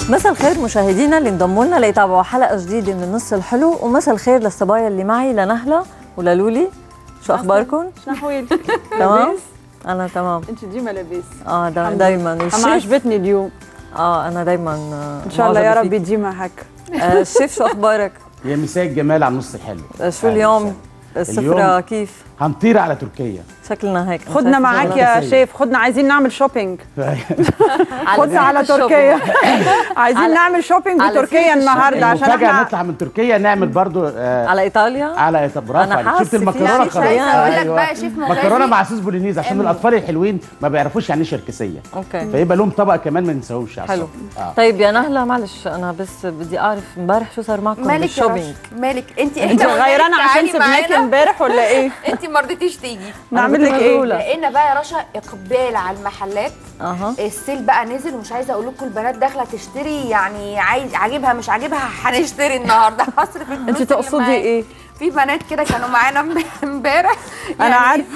مساء الخير مشاهدينا اللي انضموا لنا ليتابعوا حلقه جديده من النص الحلو ومساء الخير للصبايا اللي معي لنهله وللولي شو اخباركم نحويل تمام انا تمام انت ديما لاباس اه دا الحمد دايما انا والشيف عجبتني اليوم اه انا دايما ان شاء الله يا معجبة ربي فيك. ديما هكا آه الشيف شو اخبارك يا مساء الجمال على النص الحلو آه شو أهلاً اليوم وسهلاً. السفرة اليوم كيف هنطير على تركيا شكلنا هيك أنا خدنا شايفة معاك شغلات. يا تسيب. شيف خدنا عايزين نعمل شوبينج خدنا سيرة على الشوبينج. تركيا عايزين على- نعمل شوبينج على بتركيا سيرة النهارده عشان وفجأة احنا نطلع من تركيا نعمل برضو آه على ايطاليا على برافو أنا عليك. حاسة شفت فيها المكرونه شيء خلاص عايزة أقول لك أيوة. بقى يا شيف مغازي. مكرونه مع صوص بولينيز عشان أم. الاطفال الحلوين ما بيعرفوش يعني ايه شركسيه اوكي فيبقى لهم طبق كمان ما ننساهوش على حلو الصبح. آه. طيب يا نهله معلش انا بس بدي اعرف امبارح شو صار معكم مالك يا بالشوبينج رشا مالك انت انت غيرانه عشان سبناكي امبارح ولا ايه؟ انت ما رضيتيش تيجي نعمل لك كنت ايه؟ مشغولة. لقينا بقى يا رشا اقبال على المحلات اها السيل بقى نزل ومش عايزه اقول لكم البنات داخله تشتري يعني عايز عاجبها مش عاجبها هنشتري النهارده هصرف الفلوس انت اللي تقصدي معايا. ايه؟ في بنات كده كانوا معانا امبارح انا عارفه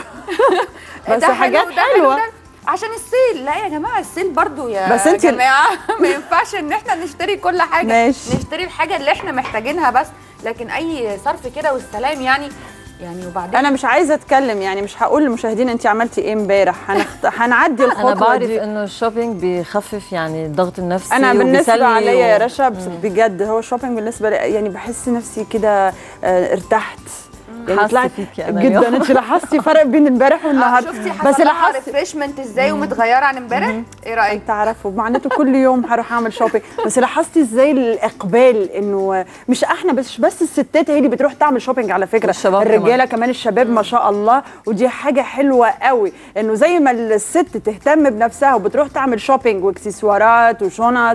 بس ده حلو حاجات وده حلو حلوة. وده- عشان السيل لا يا جماعه السيل برضو يا بس انت- جماعه ما ينفعش ان احنا نشتري كل حاجه ماشي. نشتري الحاجه اللي احنا محتاجينها بس لكن اي صرف كده والسلام يعني يعني وبعدين انا مش عايزه اتكلم يعني مش هقول للمشاهدين انت عملتي ايه امبارح هنخت... هنعدي انا الخطوه بعرف دي انه الشوبينج بيخفف يعني الضغط النفسي انا بالنسبه وبيسلي عليا يا و- رشا بس بجد هو الشوبينج بالنسبه لي يعني بحس نفسي كده آه، ارتحت يعني حاسة طلعت فيكي أنا جدا اليوم. انت لاحظتي فرق بين امبارح آه، والنهارده شفتي بس حصل لها لاحظت ريفريشمنت ازاي ومتغيره عن امبارح ايه رايك تعرفوا معناته كل يوم هروح اعمل شوبينج بس لاحظتي ازاي الاقبال انه مش احنا بس بس الستات هي اللي بتروح تعمل شوبينج على فكره والشباب الرجاله كمان الشباب ما شاء الله ودي حاجه حلوه قوي انه زي ما الست تهتم بنفسها وبتروح تعمل شوبينج واكسسوارات وشنط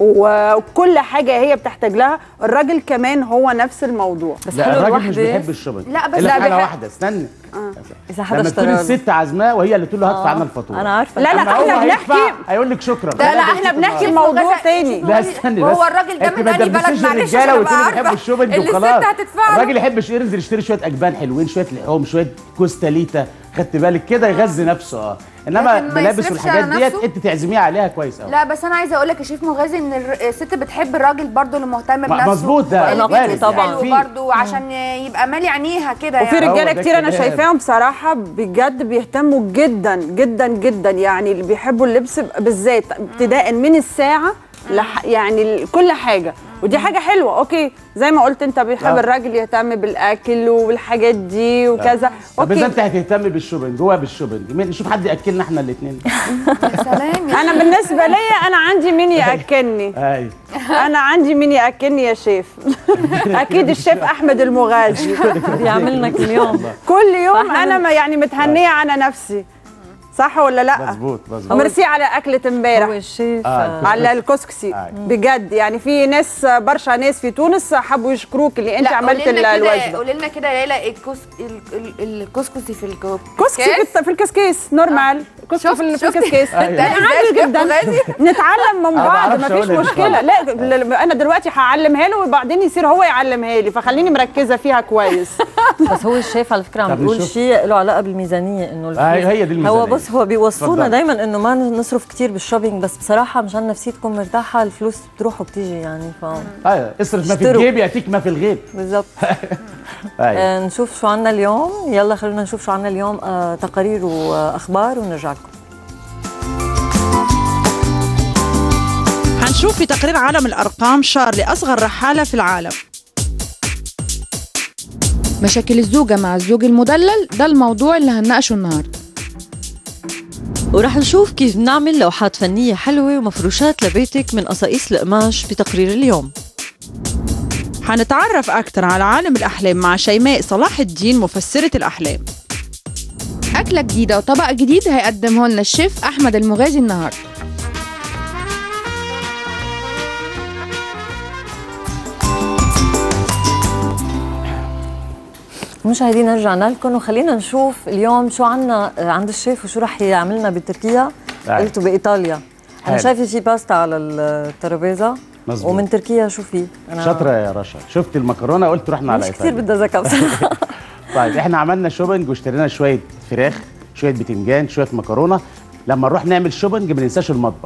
و- وكل حاجه هي بتحتاج لها الراجل كمان هو نفس الموضوع بس لا حلو الراجل مش الوحده بيحب الشوبينج لا، بس إلا لا في حاجه بيحب- واحده استنى اذا حدا لما تكون اشترى الست عازماه وهي اللي تقول له هدفع عنا الفاتوره انا عارفه لا، لا، أما احنا هو بنحكي- هيدفع، هيقول لك شكرا لا، لا، احنا بنحكي موضوع تاني. لا استني بس وهو الراجل ده انت من ما أنهي بلد؟ تلبسيش معلش الرجاله عشان وتقولي أبقى بيحبوا عارفة. الشوبينج اللي الست وخلاص هتدفع له. الراجل يحب ينزل يشتري شويه اجبان حلوين شويه لحوم شويه كوستاليتا خدت بالك كده يغذي نفسه اه انما لكن ما ملابس يصرفش والحاجات على ديت نفسه. انت تعزميه عليها كويس قوي لا بس انا عايزه اقول لك يا شيف مغازي ان الر- الست بتحب الراجل برضو اللي مهتم بنفسه مظبوط ده، اللي وارد بيلبس طبعاً. حلو في- برضو عشان يبقى مالي عينيها كده وفي يعني هو رجاله ده كتير انا كده. شايفاهم بصراحه بجد بيهتموا جدا جدا جدا يعني اللي بيحبوا اللبس بالذات ابتداء من الساعه لح يعني كل حاجه ودي حاجه حلوه اوكي زي ما قلت انت بيحب آه. الراجل يهتم بالاكل والحاجات دي وكذا طب اذا اوكي انت هتهتم بالشوبينج هو بالشوبينج مين- نشوف حد ياكلنا احنا الاثنين يا سلام يا انا بالنسبه ليا انا عندي مين ياكلني ايوه انا عندي مين ياكلني يا شيف اكيد الشيف احمد المغازي بيعملنا كل يوم كل يوم فإحنا انا ما يعني متهنيه على نفسي صح ولا لا مظبوط مظبوط ميرسي على اكله امبارح هو الشيف آه، آه. على الكسكسي آه. بجد يعني في ناس برشا ناس في تونس حبوا يشكروك اللي انت لا، عملت قولي لنا كده- الوجبه قولي لنا كده يا ليلى الكس... ال- ال- الكسكسي في الكوب كسكسي في الت- في الكسكيس نورمال كسكسي شفت- في ال- في شفتي؟ الكسكيس أيوة. لا، عادي جدا نتعلم من أنا بعض بعرفش مفيش أقولها دي مشكله لا ل- ل- انا دلوقتي هعلمها له وبعدين يصير هو يعلمها لي فخليني مركزه فيها كويس بس هو الشيف على فكره عم طب بيقول نشوف. شيء له علاقه بالميزانيه انه الفلوس- أيوة، هي دي هو الميزانية. بص هو بيوصونا اتفضل. دائما انه ما نصرف كتير بالشوبينج بس بصراحه مشان نفسيتكم مرتاحه الفلوس بتروح وبتيجي يعني ف ايوه اصرف ما في اشتروا. الجيب ياتيك ما في الغيب بالضبط ايوه آه نشوف شو عنا اليوم يلا خلونا نشوف شو عنا اليوم آه تقارير واخبار ونرجع لكم حنشوف في تقرير عالم الأرقام شار لأصغر رحالة في العالم مشاكل الزوجة مع الزوج المدلل ده الموضوع اللي هنناقشه النهاردة ورح نشوف كيف بنعمل لوحات فنية حلوة ومفروشات لبيتك من قصاقيس القماش بتقرير اليوم حنتعرف أكثر على عالم الأحلام مع شيماء صلاح الدين مفسرة الأحلام أكلة جديدة وطبق جديد هيقدمه لنا الشيف أحمد المغازي النهاردة مشاهدينا رجعنا لكم وخلينا نشوف اليوم شو عنا آه، عند الشيف وشو رح يعمل لنا بتركيا أي. قلتوا بايطاليا انا حلو. شايفه في باستا على الترابيزه مظبوط. ومن تركيا شو في انا شاطره يا رشا شفت المكرونه قلت رحنا على مش كثير ايطاليا بدها ذكاء بصراحه طيب احنا عملنا شوبنج واشترينا شويه فراخ شويه بتنجان شويه مكرونه لما نروح نعمل شوبنج ما ننساش المطبخ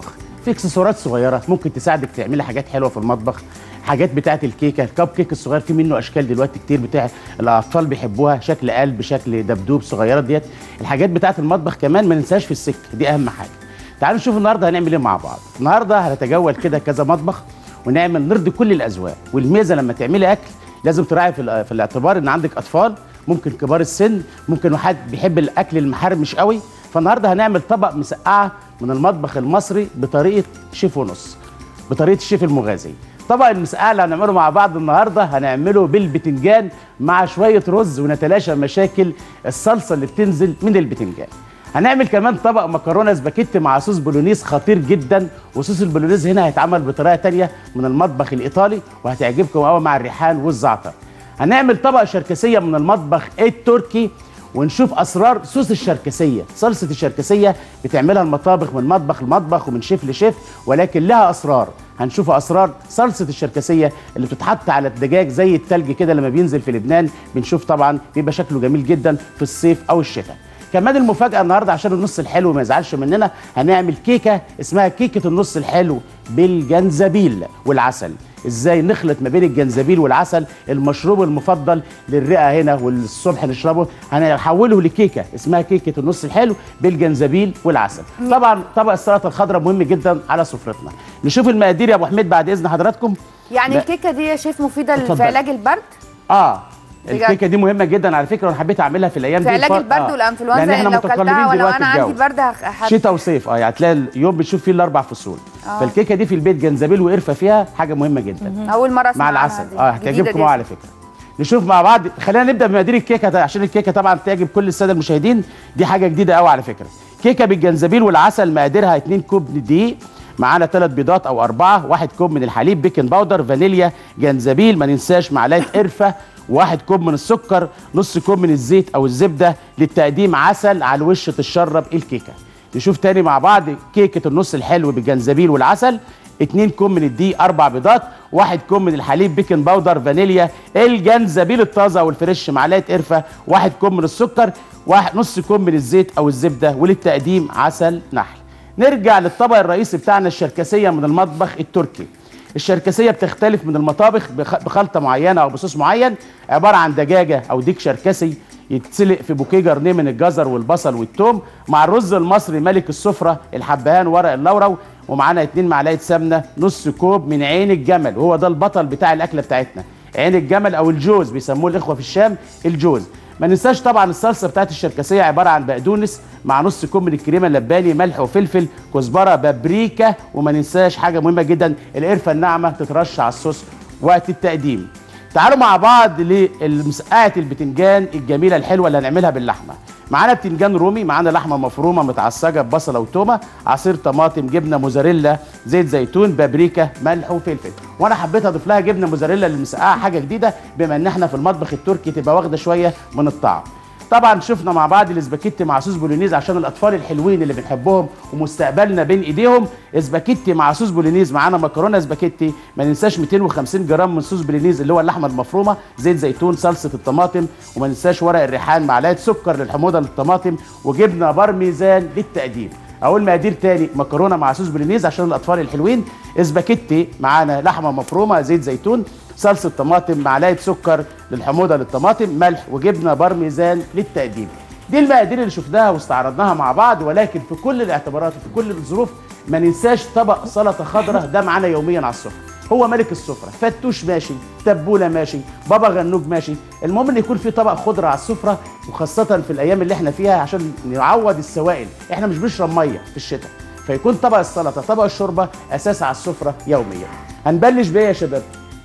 في اكسسوارات صغيره ممكن تساعدك تعملي حاجات حلوه في المطبخ حاجات بتاعه الكيكه الكب كيك الصغير في منه اشكال دلوقتي كتير بتاع الاطفال بيحبوها شكل قلب شكل دبدوب صغيره ديت الحاجات بتاعه المطبخ كمان ما ننساش في السكه دي اهم حاجه تعالوا نشوف النهارده هنعمل ايه مع بعض النهارده هنتجول كده كذا مطبخ ونعمل نرضي كل الاذواق والميزه لما تعملي اكل لازم تراعي في, ال- في الاعتبار ان عندك اطفال ممكن كبار السن ممكن واحد بيحب الاكل المحرمش قوي فالنهارده هنعمل طبق مسقعه من المطبخ المصري بطريقه شيف ونص بطريقه الشيف المغازي طبق المسقعه اللي هنعمله مع بعض النهارده هنعمله بالبتنجان مع شويه رز ونتلاشى مشاكل الصلصه اللي بتنزل من البتنجان هنعمل كمان طبق مكرونه سباكيتي مع صوص بولونيز خطير جدا وصوص البولونيز هنا هيتعمل بطريقه تانية من المطبخ الايطالي وهتعجبكم قوي مع الريحان والزعتر هنعمل طبق شركسيه من المطبخ التركي ونشوف اسرار صوص الشركسيه صلصه الشركسيه بتعملها المطابخ من مطبخ لمطبخ ومن شيف لشيف ولكن لها اسرار هنشوف اسرار صلصه الشركسيه اللي بتتحط على الدجاج زي التلج كده لما بينزل في لبنان بنشوف طبعا بيبقى شكله جميل جدا في الصيف او الشتاء كمان المفاجاه النهارده عشان النص الحلو ما يزعلش مننا هنعمل كيكه اسمها كيكه النص الحلو بالجنزبيل والعسل ازاي نخلط ما بين الجنزبيل والعسل المشروب المفضل للرئه هنا والصبح نشربه هنحوله لكيكه اسمها كيكه النص الحلو بالجنزبيل والعسل طبعا طبق السلطه الخضراء مهم جدا على سفرتنا نشوف المقادير يا ابو حميد بعد اذن حضراتكم يعني لا. الكيكه دي يا شيف مفيده اتفضل. في علاج البرد اه بجد؟ الكيكه دي مهمه جدا على فكره وانا حبيت اعملها في الايام في دي علاج الفر- البرد آه. والانفلونزا لان احنا لو كلتها متقلبين ولو دلوقتي انا عندي الجو. برد هخ- هت- شتاء وصيف اه يعني هتلاقي اليوم بتشوف فيه الاربع فصول فالكيكه دي في البيت جنزبيل وقرفه فيها حاجه مهمه جدا اول مره اسمع مع عنها العسل دي. اه جديدة هتعجبكم دي. على فكره نشوف مع بعض خلينا نبدا بمقادير الكيكه ده عشان الكيكه طبعا تعجب كل الساده المشاهدين دي حاجه جديده قوي على فكره كيكه بالجنزبيل والعسل مقاديرها 2 كوب دقيق معانا ثلاث بيضات او اربعه واحد كوب من الحليب بيكنج باودر فانيليا جنزبيل ما ننساش معلقه قرفه واحد كوب من السكر نص كوب من الزيت او الزبده للتقديم عسل على الوش تشرب الكيكه نشوف تاني مع بعض كيكه النص الحلو بالجنزبيل والعسل 2 كوب من الدقيق اربع بيضات واحد كوب من الحليب بيكنج باودر فانيليا الجنزبيل الطازه والفريش معلقه قرفه واحد كوب من السكر واحد نص كوب من الزيت او الزبده وللتقديم عسل نحل نرجع للطبق الرئيسي بتاعنا الشركسيه من المطبخ التركي الشركسيه بتختلف من المطابخ بخ- بخلطه معينه او بصوص معين عباره عن دجاجه او ديك شركسي يتسلق في بوكيه جرنيه من الجزر والبصل والثوم مع الرز المصري ملك السفره الحبهان ورق اللورو ومعانا اتنين معلقه سمنه نص كوب من عين الجمل وهو ده البطل بتاع الاكله بتاعتنا عين الجمل او الجوز بيسموه الاخوه في الشام الجوز ما ننساش طبعا الصلصه بتاعت الشركسيه عباره عن بقدونس مع نص كوب من الكريمه اللباني ملح وفلفل كزبره بابريكا وما ننساش حاجه مهمه جدا القرفه الناعمه تترش على الصوص وقت التقديم تعالوا مع بعض لمسقعه البتنجان الجميله الحلوه اللي هنعملها باللحمه معانا بتنجان رومي معانا لحمه مفرومه متعصجه ببصله وتومه عصير طماطم جبنه موزاريلا زيت زيتون بابريكا ملح وفلفل وانا حبيت اضيف لها جبنه موزاريلا للمسقعه حاجه جديده بما ان احنا في المطبخ التركي تبقى واخده شويه من الطعم طبعا شفنا مع بعض الاسباجيتي مع صوص بولونيز عشان الاطفال الحلوين اللي بنحبهم ومستقبلنا بين ايديهم اسباجيتي مع صوص بولونيز معانا مكرونه اسباجيتي ما ننساش 250 جرام من صوص بولونيز اللي هو اللحمه المفرومه زيت زيتون صلصه الطماطم وما ننساش ورق الريحان معلقه سكر للحموضه للطماطم وجبنه بارميزان للتقديم اقول مقادير تاني مكرونه مع صوص بولونيز عشان الاطفال الحلوين اسباجيتي معانا لحمه مفرومه زيت زيتون صلصه طماطم معلقه سكر للحموضه للطماطم ملح وجبنه بارميزان للتقديم دي المقادير اللي شفناها واستعرضناها مع بعض ولكن في كل الاعتبارات وفي كل الظروف ما ننساش طبق سلطه خضراء ده معانا يوميا على السفره هو ملك السفره فتوش ماشي تبوله ماشي بابا غنوج ماشي المهم ان يكون في طبق خضره على السفره وخاصه في الايام اللي احنا فيها عشان نعوض السوائل احنا مش بنشرب ميه في الشتاء فيكون طبق السلطه طبق الشوربه اساس على السفره يوميا هنبلش بايه يا شباب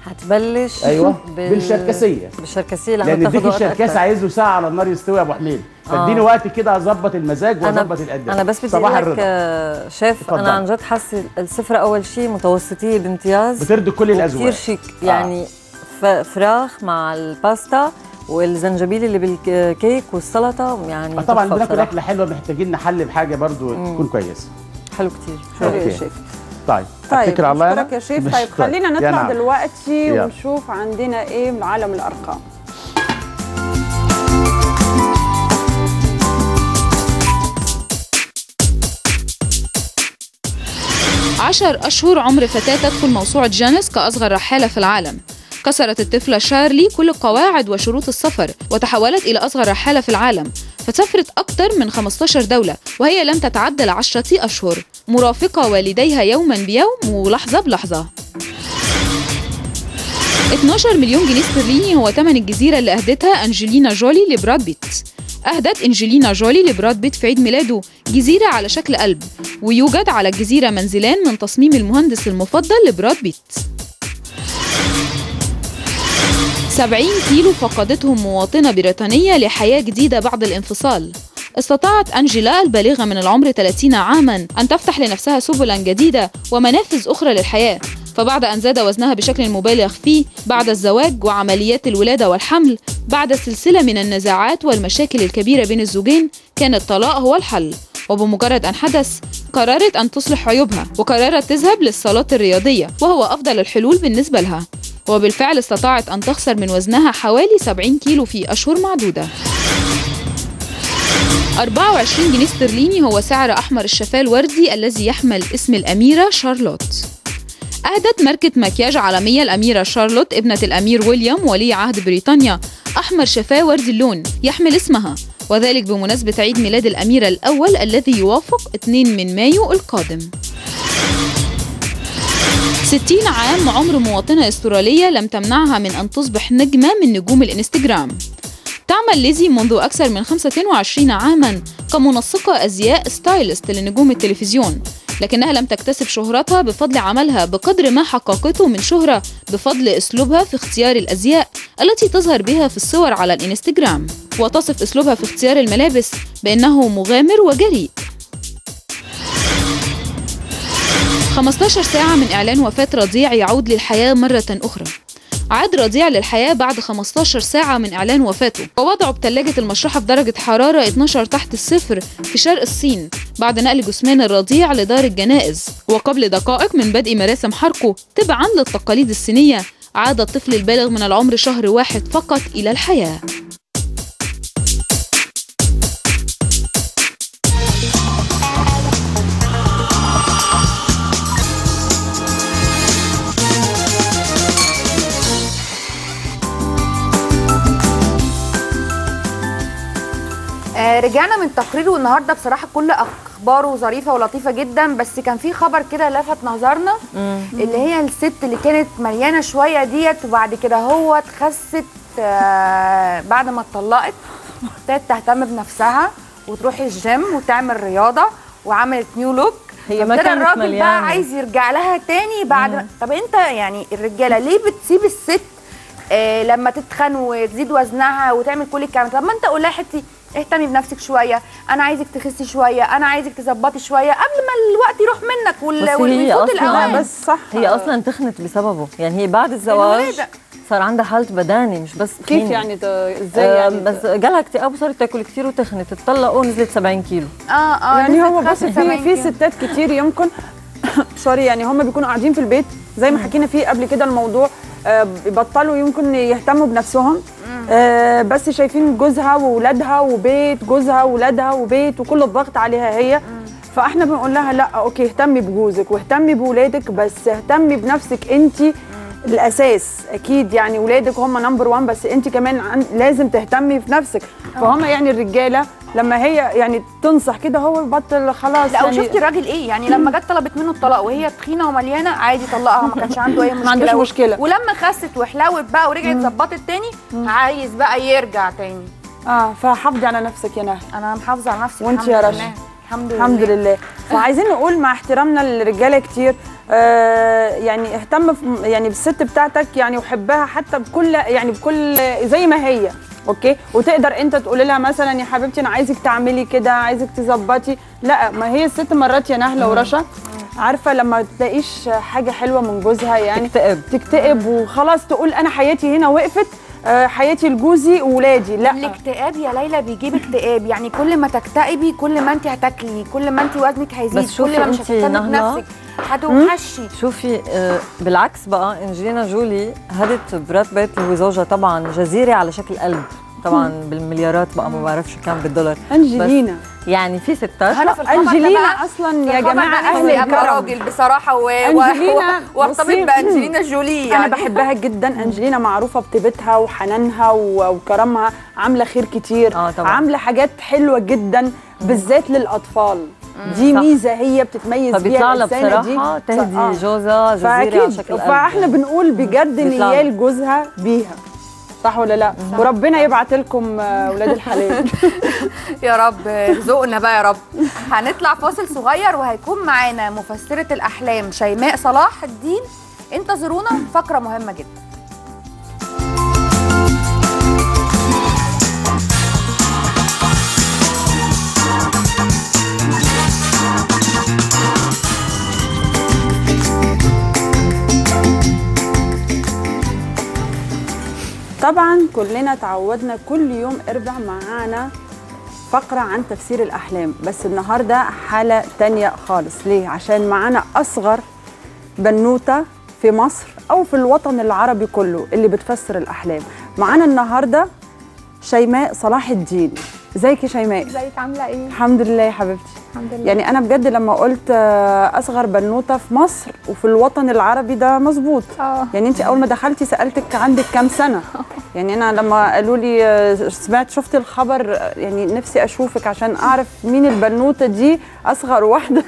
هتبلش أيوة، بال... بالشركسية. بالشركسيه لانه لان بتاخد ديك وقت الشركاس أكتر. عايزه ساعه على النار يستوي يا ابو حميد فاديني وقت كده اظبط المزاج انا واظبط القدام انا بس بدي صباح اقول لك الرضا آه، شيف اتفضل. انا عن جد حاسه السفره اول شيء متوسطيه بامتياز بترضي كل الاذواق كثير شيك يعني ف- فراخ مع الباستا والزنجبيل اللي بالكيك والسلطه يعني آه طبعا تحفة بناكل بصراحة. اكله حلوه محتاجين نحل بحاجه برضو تكون كويسه حلو كثير حلو أوكي. يا شيف طيب طيب اتكل على الله نشكرك يا شيف مش طيب خلينا يا نطلع نعم. دلوقتي يلا. ونشوف عندنا ايه من عالم الارقام عشر أشهر عمر فتاة تدخل موسوعة جانس كأصغر رحالة في العالم كسرت الطفلة شارلي كل قواعد وشروط السفر وتحولت إلى أصغر رحالة في العالم فسافرت أكثر من 15 دولة وهي لم تتعدى العشرة أشهر مرافقة والديها يوما بيوم ولحظة بلحظة 12 مليون جنيه استرليني هو ثمن الجزيرة اللي أهدتها أنجلينا جولي لبراد بيت أهدت أنجلينا جولي لبراد بيت في عيد ميلاده جزيرة على شكل قلب ويوجد على الجزيرة منزلان من تصميم المهندس المفضل لبراد بيت 70 كيلو فقدتهم مواطنة بريطانية لحياة جديدة بعد الانفصال استطاعت أنجيلا البالغة من العمر 30 عاما أن تفتح لنفسها سبلا جديدة ومنافذ أخرى للحياة فبعد أن زاد وزنها بشكل مبالغ فيه بعد الزواج وعمليات الولادة والحمل بعد سلسلة من النزاعات والمشاكل الكبيرة بين الزوجين كان الطلاق هو الحل وبمجرد أن حدث قررت أن تصلح عيوبها وقررت تذهب للصالات الرياضية وهو أفضل الحلول بالنسبة لها وبالفعل استطاعت أن تخسر من وزنها حوالي 70 كيلو في أشهر معدودة 24 جنيه استرليني هو سعر أحمر الشفاه الوردي الذي يحمل اسم الأميرة شارلوت أهدت ماركة مكياج عالمية الأميرة شارلوت ابنة الأمير ويليام ولي عهد بريطانيا أحمر شفاه وردي اللون يحمل اسمها وذلك بمناسبة عيد ميلاد الأميرة الأول الذي يوافق 2 من مايو القادم 60 عام عمر مواطنة استرالية لم تمنعها من أن تصبح نجمة من نجوم الإنستغرام تعمل ليزي منذ أكثر من 25 عاما كمنسقة أزياء ستايلست لنجوم التلفزيون لكنها لم تكتسب شهرتها بفضل عملها بقدر ما حققته من شهرة بفضل أسلوبها في اختيار الأزياء التي تظهر بها في الصور على الإنستغرام وتصف أسلوبها في اختيار الملابس بأنه مغامر وجريء 15 ساعة من إعلان وفاة رضيع يعود للحياة مرة أخرى عاد رضيع للحياة بعد 15 ساعة من إعلان وفاته ووضعه بثلاجة المشرحة في درجة حرارة 12 تحت الصفر في شرق الصين بعد نقل جثمان الرضيع لدار الجنائز وقبل دقائق من بدء مراسم حرقه تبعا للتقاليد الصينية عاد الطفل البالغ من العمر شهر واحد فقط إلى الحياة آه، رجعنا من تقرير والنهارده بصراحه كل اخباره ظريفه ولطيفه جدا بس كان في خبر كده لفت نظرنا اللي هي الست اللي كانت مليانه شويه ديت وبعد كده هو اتخست آه، بعد ما اتطلقت ابتدت تهتم بنفسها وتروح الجيم وتعمل رياضه وعملت نيو لوك هي ما فابتدى كانت الراجل مليانة. بقى عايز يرجع لها تاني بعد ما طب انت يعني الرجاله ليه بتسيب الست آه لما تتخن وتزيد وزنها وتعمل كل الكلام ده؟ طب ما انت قول لها يا حتي اهتمي بنفسك شويه انا عايزك تخسي شويه انا عايزك تظبطي شويه قبل ما الوقت يروح منك وال... بس هي والفوت أصلاً الاوان بس صح هي اصلا تخنت بسببه يعني هي بعد الزواج الولادة. صار عندها حاله بداني مش بس كيف تخينة. يعني ت- ازاي آه يعني بس جالها اكتئاب وصارت تاكل كثير وتخنت اتطلقوا نزلت 70 كيلو اه اه يعني نزلت هو بس خست في 70 في كيلو. ستات كتير يمكن سوري يعني هم بيكونوا قاعدين في البيت زي ما حكينا فيه قبل كده الموضوع آه، بيبطلوا يمكن يهتموا بنفسهم آه، بس شايفين جوزها وولادها وبيت جوزها وولادها وبيت وكل الضغط عليها هي فاحنا بنقول لها لا اوكي اهتمي بجوزك واهتمي بولادك بس اهتمي بنفسك انت الاساس اكيد يعني ولادك هم نمبر 1 بس انت كمان عن لازم تهتمي بنفسك فهم يعني الرجاله لما هي يعني تنصح كده هو يبطل خلاص لا يعني وشفتي الراجل ايه يعني لما جت طلبت منه الطلاق وهي تخينه ومليانه عادي طلقها ما كانش عنده اي مشكله عندوش و- مشكلة. ولما خست وحلوت بقى ورجعت ظبطت تاني عايز بقى يرجع تاني اه فحافظي على نفسك يا نهى انا محافظه على نفسي وانت الحمد يا لله. رشا؟ الحمد لله الحمد لله فعايزين نقول مع احترامنا للرجاله كتير آه يعني اهتم في- يعني بالست بتاعتك يعني وحبها حتى بكل يعني بكل زي ما هي اوكي وتقدر انت تقول لها مثلا يا حبيبتي انا عايزك تعملي كده عايزك تظبطي لا ما هي الست مرات يا نهله ورشا عارفه لما تلاقيش حاجه حلوه من جوزها يعني تكتئب. تكتئب وخلاص تقول انا حياتي هنا وقفت آه حياتي لجوزي وولادي لا الاكتئاب يا ليلى بيجيب اكتئاب يعني كل ما تكتئبي كل ما انت هتاكلي كل ما انت وزنك هيزيد بس شوفي كل ما مش انت هتهتمي نهلة. بنفسك هتوحشي شوفي آه، بالعكس بقى انجلينا جولي هدت براد بيت اللي هو زوجها طبعا جزيره على شكل قلب طبعا بالمليارات بقى ما بعرفش كم بالدولار انجلينا يعني في ستات انا في الخبر ده انجلينا بقى- اصلا في يا الخبر جماعه ده اهل نفسي ابقى الكرم راجل بصراحه و... و... أنجلينا و... وارتبط بصي- بانجلينا جولي يعني انا بحبها جدا انجلينا معروفه بطيبتها وحنانها و- وكرمها عامله خير كتير آه طبعاً. عامله حاجات حلوه جدا بالذات للاطفال دي صح. ميزه هي بتتميز فبيطلع بيها لها الانسانه دي بصراحه صح، تهدي آه. جوزها جزيره على فاكيد شكل قلب فاحنا يعني. بنقول بجد بيطلع لها. نيال جوزها بيها صح ولا لا وربنا يبعت لكم آه، ولاد الحلال يا رب رزقنا بقى يا رب هنطلع فاصل صغير وهيكون معانا مفسره الاحلام شيماء صلاح الدين انتظرونا فقره مهمه جدا طبعا كلنا تعودنا كل يوم اربع معانا فقرة عن تفسير الأحلام بس النهاردة حالة تانية خالص ليه؟ عشان معانا أصغر بنوتة في مصر أو في الوطن العربي كله اللي بتفسر الأحلام معانا النهاردة شيماء صلاح الدين ازيك يا شيماء؟ ازيك عامله ايه الحمد لله يا حبيبتي الحمد لله يعني انا بجد لما قلت آه، اصغر بنوته في مصر وفي الوطن العربي ده مظبوط اه يعني انت اول ما دخلتي سالتك عندك كام سنه يعني انا لما قالوا لي آه، سمعت شفت الخبر آه، يعني نفسي اشوفك عشان اعرف مين البنوته دي اصغر واحده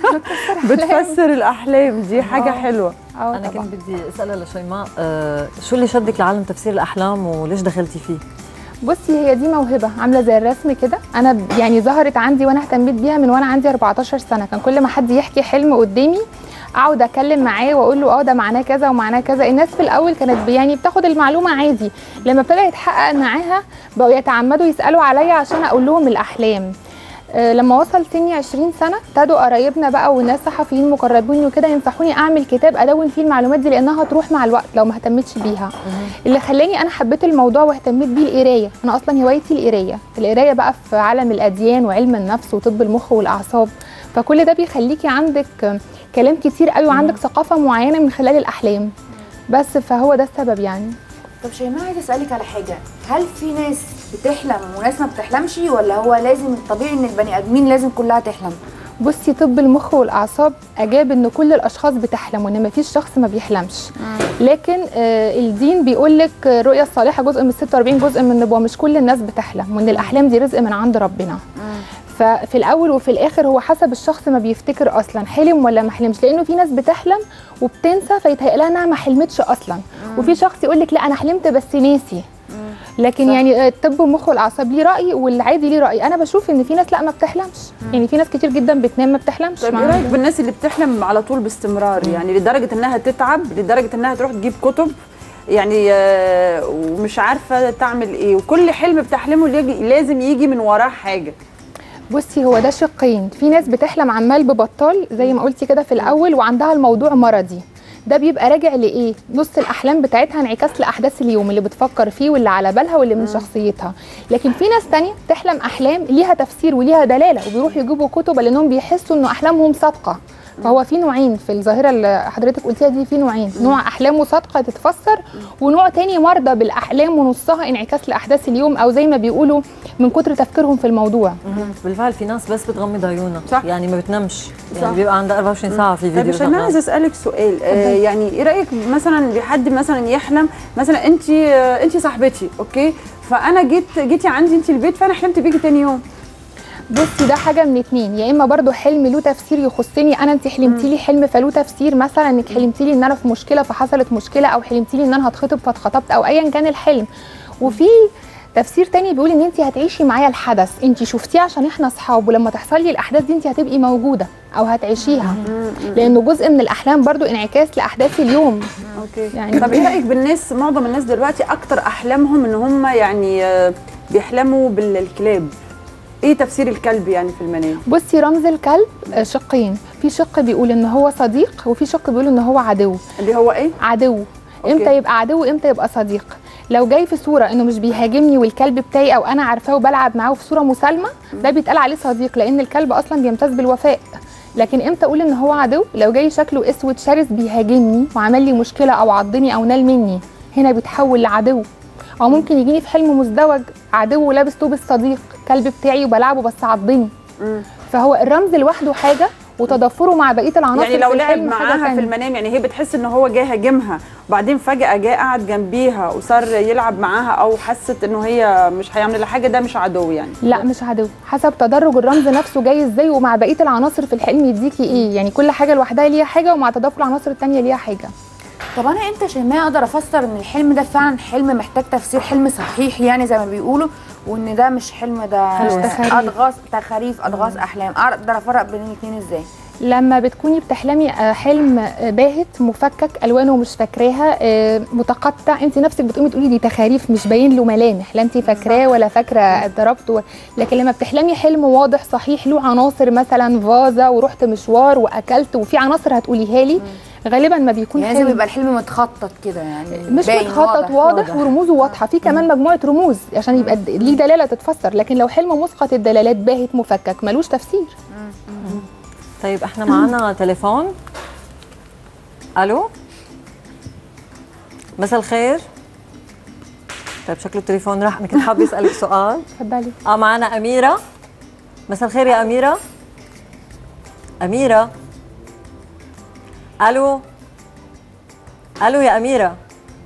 بتفسر الاحلام دي حاجه حلوه اه انا طبعا كنت بدي اسالها لشيماء آه شو اللي شدك لعالم تفسير الاحلام وليش دخلتي فيه؟ بصي هي دي موهبه عامله زي الرسم كده انا ب- يعني ظهرت عندي وانا اهتميت بيها من وانا عندي 14 سنه كان كل ما حد يحكي حلم قدامي اقعد اتكلم معاه واقول له اه ده معناه كذا ومعناه كذا الناس في الاول كانت ب- يعني بتاخد المعلومه عادي لما ابتدى يتحقق معاها بقوا يتعمدوا يسالوا عليا عشان اقول لهم الاحلام آه، لما وصل سني 20 سنه ابتدوا قرايبنا بقى والناس صحفيين مقربين وكده ينصحوني اعمل كتاب ادون فيه المعلومات دي لانها هتروح مع الوقت لو ما اهتمتش بيها اللي خلاني انا حبيت الموضوع واهتميت بيه القرايه انا اصلا هوايتي القرايه القرايه بقى في عالم الاديان وعلم النفس وطب المخ والاعصاب فكل ده بيخليكي عندك آه، كلام كتير قوي وعندك ثقافه معينه من خلال الاحلام بس فهو ده السبب يعني طب شيماء عايزه اسالك على حاجه هل في ناس بتحلم وناس ما بتحلمش ولا هو لازم الطبيعي ان البني ادمين لازم كلها تحلم بصي طب المخ والاعصاب اجاب ان كل الاشخاص بتحلم وان مفيش شخص ما بيحلمش لكن آه الدين بيقول لك الرؤيه الصالحه جزء من 46 جزء من النبوه مش كل الناس بتحلم وان الاحلام دي رزق من عند ربنا ففي الاول وفي الاخر هو حسب الشخص ما بيفتكر اصلا حلم ولا ما حلمش لانه في ناس بتحلم وبتنسى فيتهيأ لها انها ما حلمتش اصلا وفي شخص يقول لك لا انا حلمت بس ناسي لكن يعني آه، الطب والمخ والاعصاب ليه راي والعادي ليه راي انا بشوف ان في ناس لا ما بتحلمش يعني في ناس كتير جدا بتنام ما بتحلمش طيب مع- ايه رايك بالناس اللي بتحلم على طول باستمرار يعني لدرجه انها تتعب لدرجه انها تروح تجيب كتب يعني آه، ومش عارفه تعمل ايه وكل حلم بتحلمه يجي- لازم يجي من وراه حاجه بصي هو ده شقين في ناس بتحلم عمال ببطال زي ما قلتي كده في الاول وعندها الموضوع مرضي ده بيبقى راجع لايه نص الاحلام بتاعتها انعكاس لاحداث اليوم اللي بتفكر فيه واللي على بالها واللي من شخصيتها لكن في ناس تانية تحلم احلام ليها تفسير وليها دلاله وبيروحوا يجيبوا كتب لانهم بيحسوا انه احلامهم صادقه فهو في نوعين في الظاهره اللي حضرتك قلتيها دي في نوعين نوع احلامه صادقه تتفسر ونوع تاني مرضى بالاحلام ونصها انعكاس لاحداث اليوم او زي ما بيقولوا من كتر تفكيرهم في الموضوع بالفعل في ناس بس بتغمض عيونها صح. يعني ما بتنامش صح. يعني بيبقى عندها 24 ساعه في طيب فيديو عشان انا عايزه شغال اسالك سؤال آه يعني ايه رايك مثلا بحد مثلا يحلم مثلا انت آه انت صاحبتي اوكي فانا جيت جيتي عندي انت البيت فانا حلمت بيكي تاني يوم بصي ده حاجه من اتنين يا اما برضو حلم له تفسير يخصني انا انت حلمتي لي حلم فله تفسير مثلا انك حلمتي لي ان انا في مشكله فحصلت مشكله او حلمتي لي ان انا هتخطب فاتخطبت او ايا كان الحلم وفي تفسير تاني بيقول ان انت هتعيشي معايا الحدث انت شفتيه عشان احنا اصحاب ولما تحصل لي الاحداث دي انت هتبقي موجوده او هتعيشيها لانه جزء من الاحلام برضو انعكاس لاحداث اليوم اوكي يعني- طب ايه رايك بالناس معظم الناس دلوقتي اكتر احلامهم ان هم يعني آه، بيحلموا بالكلاب ايه تفسير الكلب يعني في المنام بصي رمز الكلب آه، شقين في شق بيقول ان هو صديق وفي شق بيقول ان هو عدو اللي هو ايه عدو أوكي. امتى يبقى عدو امتى يبقى صديق لو جاي في صوره انه مش بيهاجمني والكلب بتاعي او انا عارفاه وبلعب معاه في صوره مسالمه ده بيتقال عليه صديق لان الكلب اصلا بيمتاز بالوفاء لكن امتى اقول ان هو عدو لو جاي شكله اسود شرس بيهاجمني وعمل لي مشكله او عضني او نال مني هنا بيتحول لعدو او ممكن يجيني في حلم مزدوج عدو لابس طوب الصديق كلب بتاعي وبلعبه بس عضني فهو الرمز لوحده حاجه وتضافره مع بقيه العناصر يعني لو في لعب الحلم حاجة معاها في تانية. المنام يعني هي بتحس ان هو جاي هاجمها وبعدين فجاه جه قعد جنبيها وصار يلعب معاها او حست انه هي مش هيعمل لها حاجه ده مش عدو يعني لا مش عدو حسب تدرج الرمز نفسه جاي ازاي ومع بقيه العناصر في الحلم يديكي ايه يعني كل حاجه لوحدها ليها حاجه ومع تضافر العناصر التانية ليها حاجه طب انا امتى شيماء اقدر افسر ان الحلم ده فعلا حلم محتاج تفسير حلم صحيح يعني زي ما بيقولوا وان ده مش حلم ده مش تخاريف. اضغاث تخاريف اضغاث احلام اقدر افرق بين الاثنين ازاي لما بتكوني بتحلمي آه، حلم آه، باهت مفكك الوانه مش فاكراها آه، متقطع انت نفسك بتقومي تقولي دي تخاريف مش باين له ملامح لا انت فاكراه ولا فاكره ضربته لكن لما بتحلمي حلم واضح صحيح له عناصر مثلا فازه ورحت مشوار واكلت وفي عناصر هتقوليها لي غالبا ما بيكون يعني لازم حلم يبقى الحلم متخطط كده يعني مش باين متخطط واضح, واضح ورموزه واضحه في كمان مجموعه رموز عشان يبقى د- ليه دلاله تتفسر لكن لو حلم مسقط الدلالات باهت مفكك ملوش تفسير طيب احنا معنا تليفون الو مساء الخير طيب شكله التليفون راح انا كنت حابه اسالك سؤال اتفضلي اه معنا اميره مساء الخير يا اميره اميره الو الو يا اميره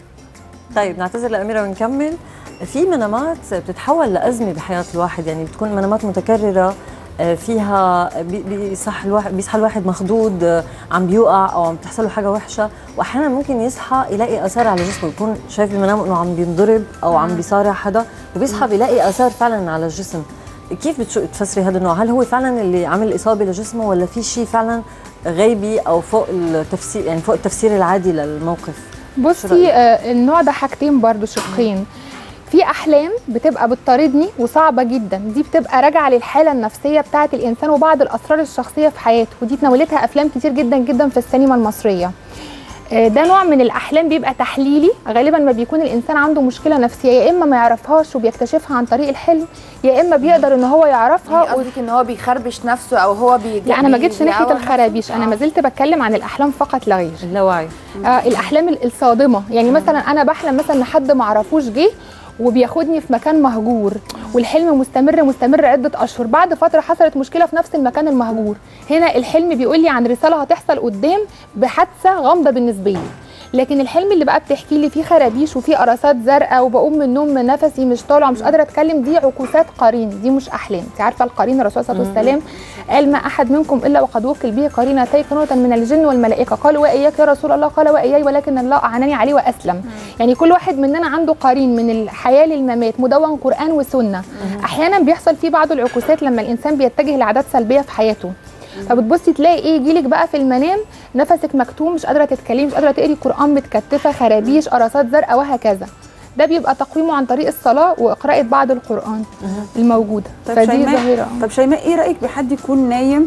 طيب نعتذر لاميره ونكمل في منامات بتتحول لازمه بحياه الواحد يعني بتكون منامات متكرره آه، فيها بي- بيصح الواحد بيصحى الواحد مخضوض آه، عم بيوقع او عم تحصل له حاجه وحشه واحيانا ممكن يصحى يلاقي اثار على جسمه يكون شايف بمنامه انه عم بينضرب او عم بيصارع حدا وبيصحى بيلاقي اثار فعلا على الجسم كيف بتشو تفسري هذا النوع هل هو فعلا اللي عمل اصابه لجسمه ولا في شيء فعلا غيبي او فوق التفسير يعني فوق التفسير العادي للموقف شو بصي رأيك؟ آه النوع ده حاجتين برضو شقين في احلام بتبقى بتطاردني وصعبه جدا دي بتبقى راجعه للحاله النفسيه بتاعه الانسان وبعض الاسرار الشخصيه في حياته ودي تناولتها افلام كتير جدا جدا في السينما المصريه آه، ده نوع من الاحلام بيبقى تحليلي غالبا ما بيكون الانسان عنده مشكله نفسيه يا اما ما يعرفهاش وبيكتشفها عن طريق الحلم يا اما بيقدر ان هو يعرفها يعني قصدك ان هو بيخربش نفسه او هو بي لا انا ما جيتش ناحيه بيعور الخرابيش نفسه؟ انا آه. ما زلت بتكلم عن الاحلام فقط لا غير اللاوعي آه الاحلام ال- الصادمه يعني مثلا انا بحلم مثلا ان حد ما اعرفوش جه وبياخدني في مكان مهجور والحلم مستمر مستمر عده اشهر بعد فتره حصلت مشكله في نفس المكان المهجور هنا الحلم بيقول لي عن رساله هتحصل قدام بحادثه غامضه بالنسبه لي لكن الحلم اللي بقى بتحكي لي فيه خرابيش وفيه قرصات زرقاء وبقوم من النوم نفسي مش طالع مش قادره اتكلم دي عكوسات قرين دي مش احلام انت عارفه القرين الرسول صلى الله عليه وسلم قال ما احد منكم الا وقد وكل به قرينتي كنوة من الجن والملائكه قالوا واياك يا رسول الله قال واياي ولكن الله اعانني عليه واسلم يعني كل واحد مننا عنده قرين من الحياه للممات مدون قران وسنه احيانا بيحصل فيه بعض العكوسات لما الانسان بيتجه لعادات سلبيه في حياته فبتبصي تلاقي ايه يجيلك بقى في المنام نفسك مكتوم مش قادره تتكلمي مش قادره تقري قران متكتفه خرابيش قرصات زرقاء وهكذا ده بيبقى تقويمه عن طريق الصلاه وقراءه بعض القران الموجوده طب فدي شيماء ظاهره طب شيماء ايه رايك بحد يكون نايم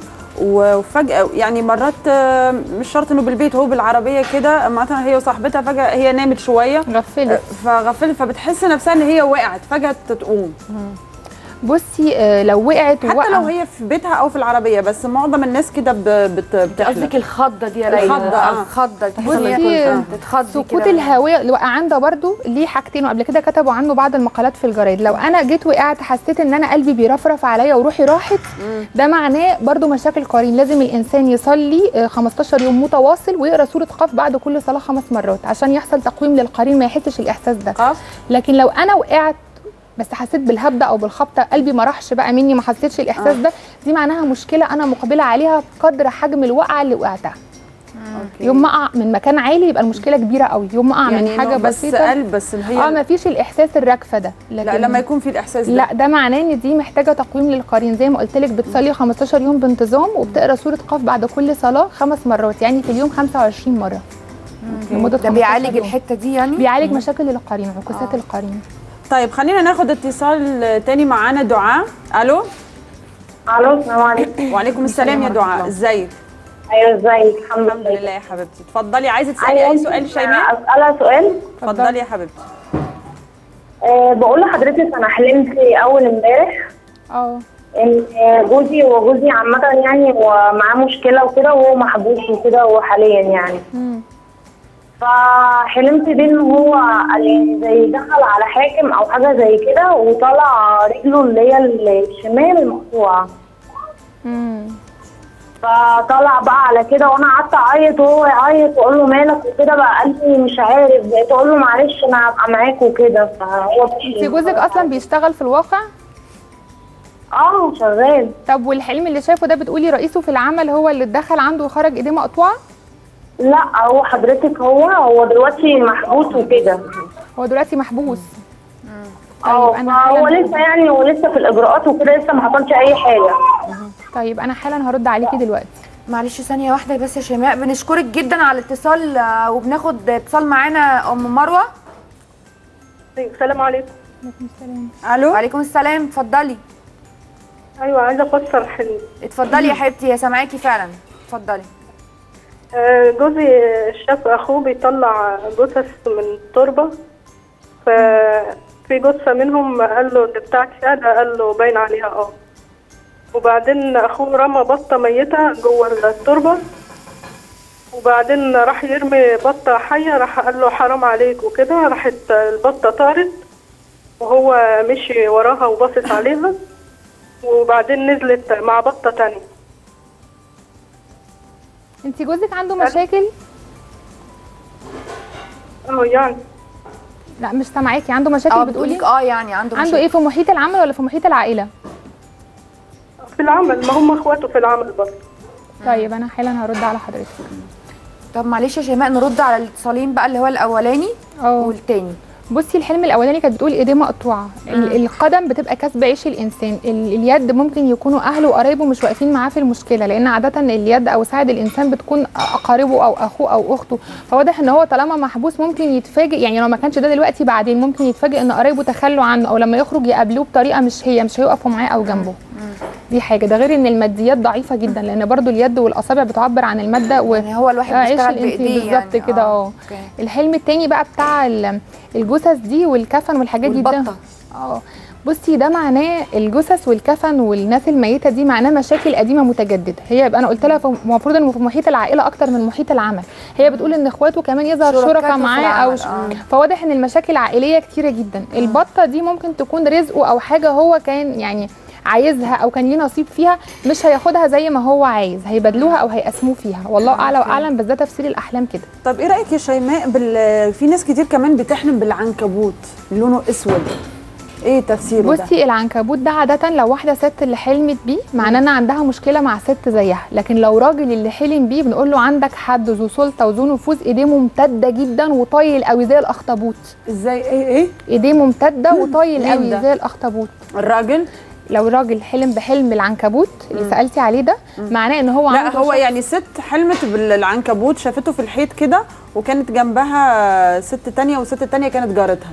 وفجاه يعني مرات آه، مش شرط انه بالبيت هو بالعربيه كده مثلا هي وصاحبتها فجاه هي نامت شويه غفلت فغفلت فبتحس نفسها ان هي وقعت فجاه تقوم بصي آه، لو وقعت حتى ووقع لو هي في بيتها او في العربيه بس معظم الناس كده ب- بت بتحلم قصدك الخضه دي يا ليلى الخضة، آه. الخضه بصي، بصي تتخضي سقوط كده. الهواء الوقعان ده برضو ليه حاجتين وقبل كده كتبوا عنه بعض المقالات في الجرايد لو انا جيت وقعت حسيت ان انا قلبي بيرفرف عليا وروحي راحت ده معناه برضو مشاكل قرين لازم الانسان يصلي آه، 15 يوم متواصل ويقرا سوره قاف بعد كل صلاه خمس مرات عشان يحصل تقويم للقرين ما يحسش الاحساس ده قاف لكن لو انا وقعت بس حسيت بالهبده او بالخبطه قلبي ما راحش بقى مني ما حسيتش الاحساس ده دي معناها مشكله انا مقبله عليها بقدر حجم الوقعه اللي وقعتها يوم ما اقع من مكان عالي يبقى المشكله كبيره قوي يوم ما اقع يعني من حاجه إنه بس بسيطه قلب بس اللي هي اه ما فيش الاحساس الركفه ده لكن لا لما يكون في الاحساس ده لا ده معناه ان دي محتاجه تقويم للقرين زي ما قلت لك بتصلي 15 يوم بانتظام وبتقرا سوره قاف بعد كل صلاه خمس مرات يعني في اليوم 25 مره لمده ده 15 بيعالج يوم. الحته دي يعني بيعالج مشاكل القرين عكوسات القرين طيب خلينا ناخد اتصال تاني معانا دعاء الو الو السلام عليكم وعليكم السلام يا دعاء ازيك ايوه ازيك الحمد الحمد لله لله يا حبيبتي اتفضلي عايزه تسالي اي سؤال شيماء اسالها سؤال اتفضلي يا حبيبتي أه بقول لحضرتك انا حلمت اول امبارح اه ان جوزي وجوزي عامه يعني ومعاه مشكله وكده وهو محبوس وكده هو حاليا يعني مم. فحلمت بيه ان هو يعني زي دخل على حاكم او حاجه زي كده وطلع رجله اللي هي الشمال مقطوعه امم فطلع بقى على كده وانا قعدت اعيط وهو يعيط واقول له مالك وكده بقى قال لي مش عارف بقيت اقول له معلش انا هبقى معاك وكده فهو انت جوزك اصلا بيشتغل في الواقع اه شغال طب والحلم اللي شافه ده بتقولي رئيسه في العمل هو اللي اتدخل عنده وخرج ايديه مقطوعه لا هو حضرتك هو هو دلوقتي محبوس وكده هو دلوقتي محبوس اه أنا هو حالا- لسه يعني هو لسه في الاجراءات وكده لسه ما حصلش اي حاجه طيب انا حالا هرد عليكي دلوقتي معلش ثانيه واحده بس يا شيماء بنشكرك جدا على الاتصال آه، وبناخد اتصال معانا ام مروه السلام عليكم الو وعليكم السلام اتفضلي ايوه عايزه افسر حلم اتفضلي يا حبيبتي يا سامعاكي فعلا اتفضلي آه، جوزي شاف اخوه بيطلع جثث من التربه ففي جثه منهم قال له دي بتاعتي انا قال له باين عليها اه وبعدين اخوه رمى بطه ميته جوه التربه وبعدين راح يرمي بطه حيه راح قال له حرام عليك وكده راحت البطه طارت وهو مشي وراها وبصت عليها وبعدين نزلت مع بطه تانية انت جوزك عنده مشاكل اه يعني لا مش سامعاكي عنده مشاكل اه بتقولي بتقولك اه يعني عنده عنده مشاكل. ايه في محيط العمل ولا في محيط العائله في العمل ما هم اخواته في العمل برضه طيب انا حالا هرد على حضرتك طب معلش يا شيماء نرد على الاتصالين بقى اللي هو الاولاني اه والتاني بصي الحلم الاولاني كانت بتقول ايديه مقطوعه ال- القدم بتبقى كسب عيش الانسان ال- اليد ممكن يكونوا اهله وقرايبه مش واقفين معاه في المشكله لان عاده اليد او ساعد الانسان بتكون اقاربه او اخوه او اخته فواضح ان هو طالما محبوس ممكن يتفاجئ يعني لو ما كانش ده دلوقتي بعدين ممكن يتفاجئ ان قرايبه تخلوا عنه او لما يخرج يقابلوه بطريقه مش هي مش هيقفوا معاه او جنبه دي حاجه ده غير ان الماديات ضعيفه جدا لان برضو اليد والاصابع بتعبر عن الماده و... يعني هو الواحد آه، عيش بيشتغل الإنسان بايديه بالظبط يعني كده اه اوكي. الحلم التاني بقى بتاع ال- الجثث دي والكفن والحاجات دي ده والبطة. اه بصي ده معناه الجثث والكفن والناس الميته دي معناه مشاكل قديمه متجدده هي يبقى انا قلت لها ف- المفروض ان في محيط العائله اكتر من محيط العمل هي بتقول ان اخواته كمان يظهر شركاته شركاء في معاه او العمل، ش... آه. فواضح ان المشاكل العائليه كتيره جدا البطه دي ممكن تكون رزقه او حاجه هو كان يعني عايزها او كان ليه نصيب فيها مش هياخدها زي ما هو عايز هيبدلوها او هيقسموه فيها والله اعلى واعلم بس ده تفسير الاحلام كده طب ايه رايك يا شيماء بال... في ناس كتير كمان بتحلم بالعنكبوت لونه اسود ايه تفسيره ده بصي العنكبوت ده عادة لو واحدة ست اللي حلمت بيه معناه ان عندها مشكلة مع ست زيها، لكن لو راجل اللي حلم بيه بنقول له عندك حد ذو سلطة وذو نفوذ ايديه ممتدة جدا وطايل قوي زي الاخطبوط، ازاي ايه ايه ايديه ممتدة وطايل مين قوي ده؟ زي الاخطبوط. الراجل لو راجل حلم بحلم العنكبوت اللي سألتي عليه ده معناه ان هو لا عنده هو شخص- يعني ست حلمت بالعنكبوت شافته في الحيط كده وكانت جنبها ست تانية وست تانية كانت جارتها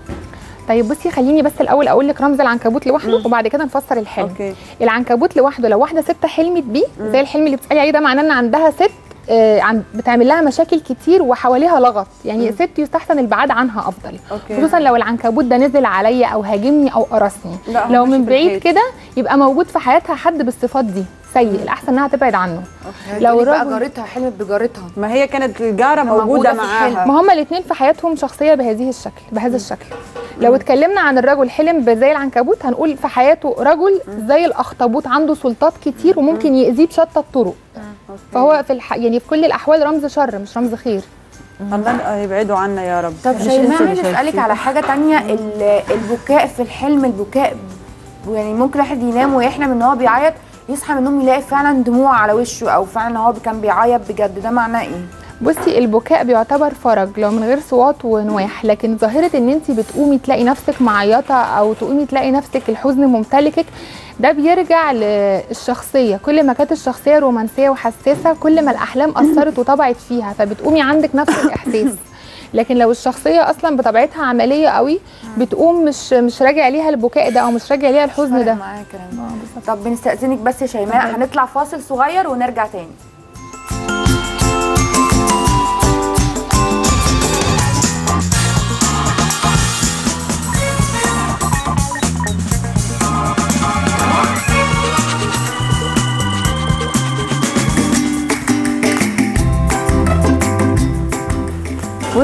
طيب بصي خليني بس الاول اقول لك رمز العنكبوت لوحده وبعد كده نفسر الحلم اوكي العنكبوت لوحده لو واحده ست حلمت بيه زي الحلم اللي بتسالي عليه ده معناه ان عندها ست آه، عن بتعمل لها مشاكل كتير وحواليها لغط يعني ست يستحسن البعاد عنها افضل اوكي خصوصا لو العنكبوت ده نزل عليا او هاجمني او قرصني لا، هو لو ماشي من في بعيد الحيط. كده يبقى موجود في حياتها حد بالصفات دي سيء الاحسن انها تبعد عنه لو لو بقى الراجل جارتها حلمت بجارتها ما هي كانت الجاره موجودة موجوده في الحلم. معاها ما هما الاثنين في حياتهم شخصيه بهذه الشكل بهذا الشكل لو اتكلمنا عن الرجل حلم زي العنكبوت هنقول في حياته رجل زي الاخطبوط عنده سلطات كتير وممكن يأذيه بشتى الطرق فهو في الح... يعني في كل الاحوال رمز شر مش رمز خير الله يبعدوا عنا يا رب طب مش شيماء انتوا اللي عايزه اسالك شايفين. على حاجه تانية ال- البكاء في الحلم البكاء يعني ممكن واحد ينام ويحلم ان هو بيعيط يصحى من النوم يلاقي فعلا دموع على وشه او فعلا هو كان بيعيط بجد ده معناه ايه؟ بصي البكاء بيعتبر فرج لو من غير صوات ونواح لكن ظاهره ان انت بتقومي تلاقي نفسك معيطه او تقومي تلاقي نفسك الحزن ممتلكك ده بيرجع للشخصيه كل ما كانت الشخصيه رومانسيه وحساسه كل ما الاحلام اثرت وطبعت فيها فبتقومي عندك نفس الاحساس لكن لو الشخصيه اصلا بطبيعتها عمليه قوي بتقوم مش مش راجع ليها البكاء ده او مش راجع ليها الحزن ده معايا كلام طب بنستأذنك بس يا شيماء هنطلع فاصل صغير ونرجع تاني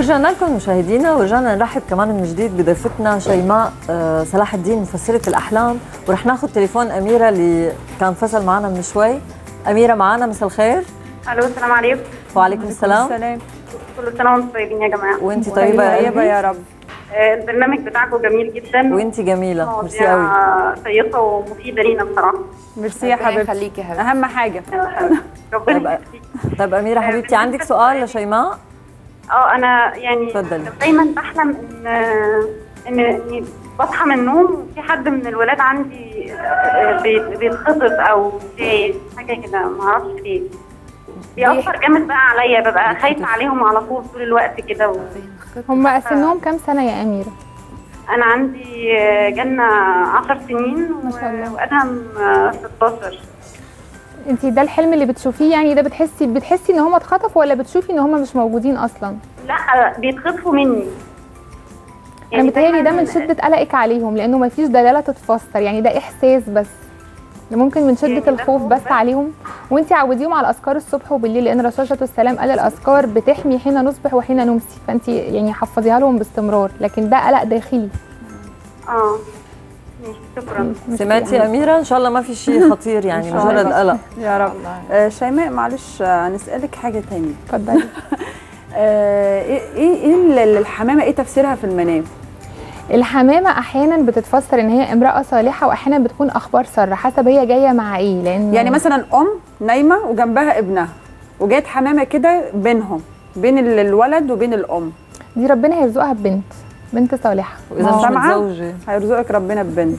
ورجعنا لكم مشاهدينا ورجعنا نرحب كمان من جديد بضيفتنا شيماء آه، صلاح الدين مفسرة الأحلام ورح ناخذ تليفون أميرة اللي كان فصل معنا من شوي أميرة معنا مساء الخير الو السلام عليكم وعليكم السلام سلام كل سنه وانتم طيبين يا جماعه وانت طيبة يا طيبة قلبي يا رب آه، البرنامج بتاعكم جميل جدا وانت جميلة ميرسي قوي مواضيع شيقه ومفيده لينا بصراحه ميرسي يا ربنا حبيبتي يخليكي يا حبيبتي اهم حاجه ربنا طيب, طيب أميرة حبيبتي عندك سؤال لشيماء اه انا يعني اتفضلي. دايما بحلم ان ان اني بصحى من النوم في حد من الولاد عندي آه، بيت- بيتخطف او في حاجه كده ما اعرفش ليه بيأثر جامد بقى عليا ببقى خايفه عليهم على طول طول الوقت كده و... هم سنهم كام سنه يا اميره انا عندي آه، جنة 10 سنين ما شاء الله. وادهم آه، 16 انت ده الحلم اللي بتشوفيه يعني ده بتحسي بتحسي ان هم اتخطفوا ولا بتشوفي ان هم مش موجودين اصلا لا بيتخطفوا مني انا متهيألي ده دايماً- من شده قلقك عليهم لانه ما فيش دلاله تتفسر يعني ده احساس بس ده ممكن من يعني شده ده الخوف خوف بس بس. عليهم وانت عوديهم على الاذكار الصبح وبالليل لان الرسول صلى الله عليه وسلم قال الاذكار بتحمي حين نصبح وحين نمسي فانت يعني حفظيها لهم باستمرار لكن ده قلق داخلي اه ماشي، شكرا سمعتي يا أميرة إن شاء الله ما في شيء خطير يعني إن شاء مجرد الله. قلق يا رب آه شيماء معلش آه، هنسالك حاجه تانية اتفضلي آه ايه ايه إيه ال- الحمامه ايه تفسيرها في المنام الحمامه احيانا بتتفسر ان هي امراه صالحه واحيانا بتكون اخبار ساره حسب هي جايه مع ايه لان يعني مثلا ام نايمه وجنبها ابنها وجات حمامه كده بينهم بين ال- الولد وبين الام دي ربنا هيرزقها ببنت بنت صالحه وإذا مش سامعة؟ متزوجة هيرزقك ربنا ببنت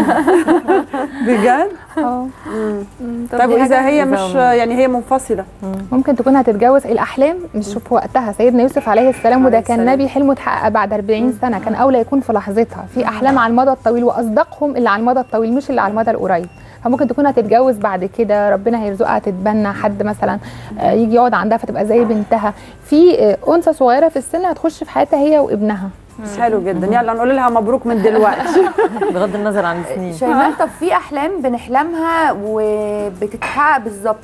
بجد اه طب واذا هي إذا- مش يعني هي منفصله ممكن تكون هتتجوز الاحلام مش في وقتها سيدنا يوسف عليه السلام وده عليه كان السلام. نبي حلمه اتحقق بعد 40 سنه كان اولى يكون في لحظتها في احلام على المدى الطويل واصدقهم اللي على المدى الطويل مش اللي على المدى القريب فممكن تكون هتتجوز بعد كده ربنا هيرزقها تتبنى حد مثلا آه، يجي يقعد عندها فتبقى زي بنتها في آه، انثى صغيره في السن هتخش في حياتها هي وابنها حلو جدا يلا نقول لها مبروك من دلوقتي بغض النظر عن السنين شيماء طب في احلام بنحلمها وبتتحقق بالظبط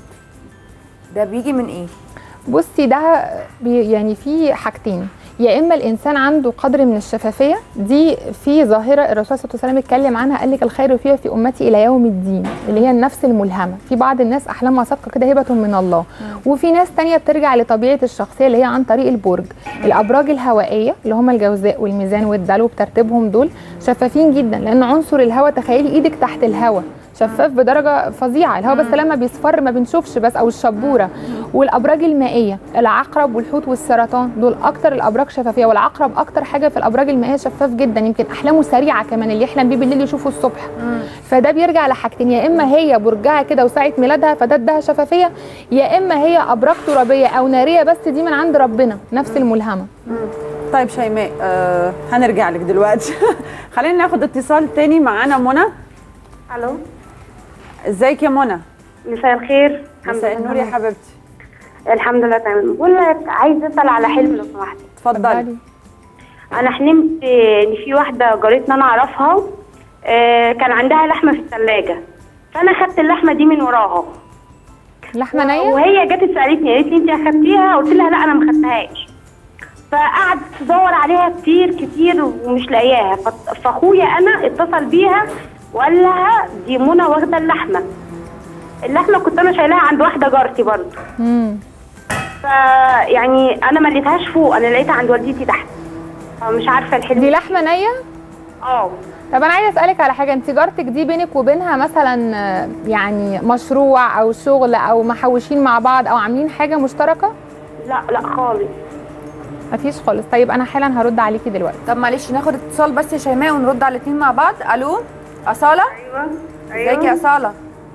ده بيجي من ايه بصي ده بي يعني في حاجتين يا اما الانسان عنده قدر من الشفافيه دي في ظاهره الرسول صلى الله عليه وسلم اتكلم عنها قال لك الخير فيها في امتي الى يوم الدين اللي هي النفس الملهمه في بعض الناس احلامها صادقه كده هبه من الله وفي ناس تانية بترجع لطبيعه الشخصيه اللي هي عن طريق البرج الابراج الهوائيه اللي هم الجوزاء والميزان والدلو بترتيبهم دول شفافين جدا لان عنصر الهواء تخيلي ايدك تحت الهواء شفاف بدرجه فظيعه الهواء بس لما بيصفر ما بنشوفش بس او الشبوره والابراج المائيه العقرب والحوت والسرطان دول اكتر الابراج شفافيه والعقرب اكتر حاجه في الابراج المائيه شفاف جدا يمكن احلامه سريعه كمان اللي يحلم بيه بالليل يشوفه الصبح فده بيرجع لحاجتين يا اما هي برجها كده وساعه ميلادها فده ادها شفافيه يا اما هي ابراج ترابيه او ناريه بس دي من عند ربنا نفس الملهمه طيب شيماء آه هنرجع لك دلوقتي خلينا ناخد اتصال تاني معانا منى الو ازيك يا منى مساء الخير مساء النور يا حبيبتي الحمد لله تمام بقول لك عايزه اسال على حلم لو سمحت اتفضلي انا حلمت ان في واحده جارتنا انا اعرفها آه، كان عندها لحمه في الثلاجه فانا خدت اللحمه دي من وراها لحمه نيه وهي جت سالتني قالت لي انت اخدتيها قلت لها لا انا ما خدتهاش فقعدت تدور عليها كتير كتير ومش لاقياها ف- فاخويا انا اتصل بيها وقال لها دي منى واخده اللحمه اللحمه كنت انا شايلاها عند واحده جارتي برضه امم فيعني انا ما لقيتهاش فوق انا لقيتها عند والدتي تحت فمش عارفه الحلم دي لحمه نيه اه طب انا عايزه اسالك على حاجه انت جارتك دي بينك وبينها مثلا آه، يعني مشروع او شغل او محوشين مع بعض او عاملين حاجه مشتركه لا لا خالص مفيش خالص طيب انا حالا هرد عليكي دلوقتي طب معلش ناخد اتصال بس يا شيماء ونرد على الاثنين مع بعض الو اصاله ايوه ازيك يا اصاله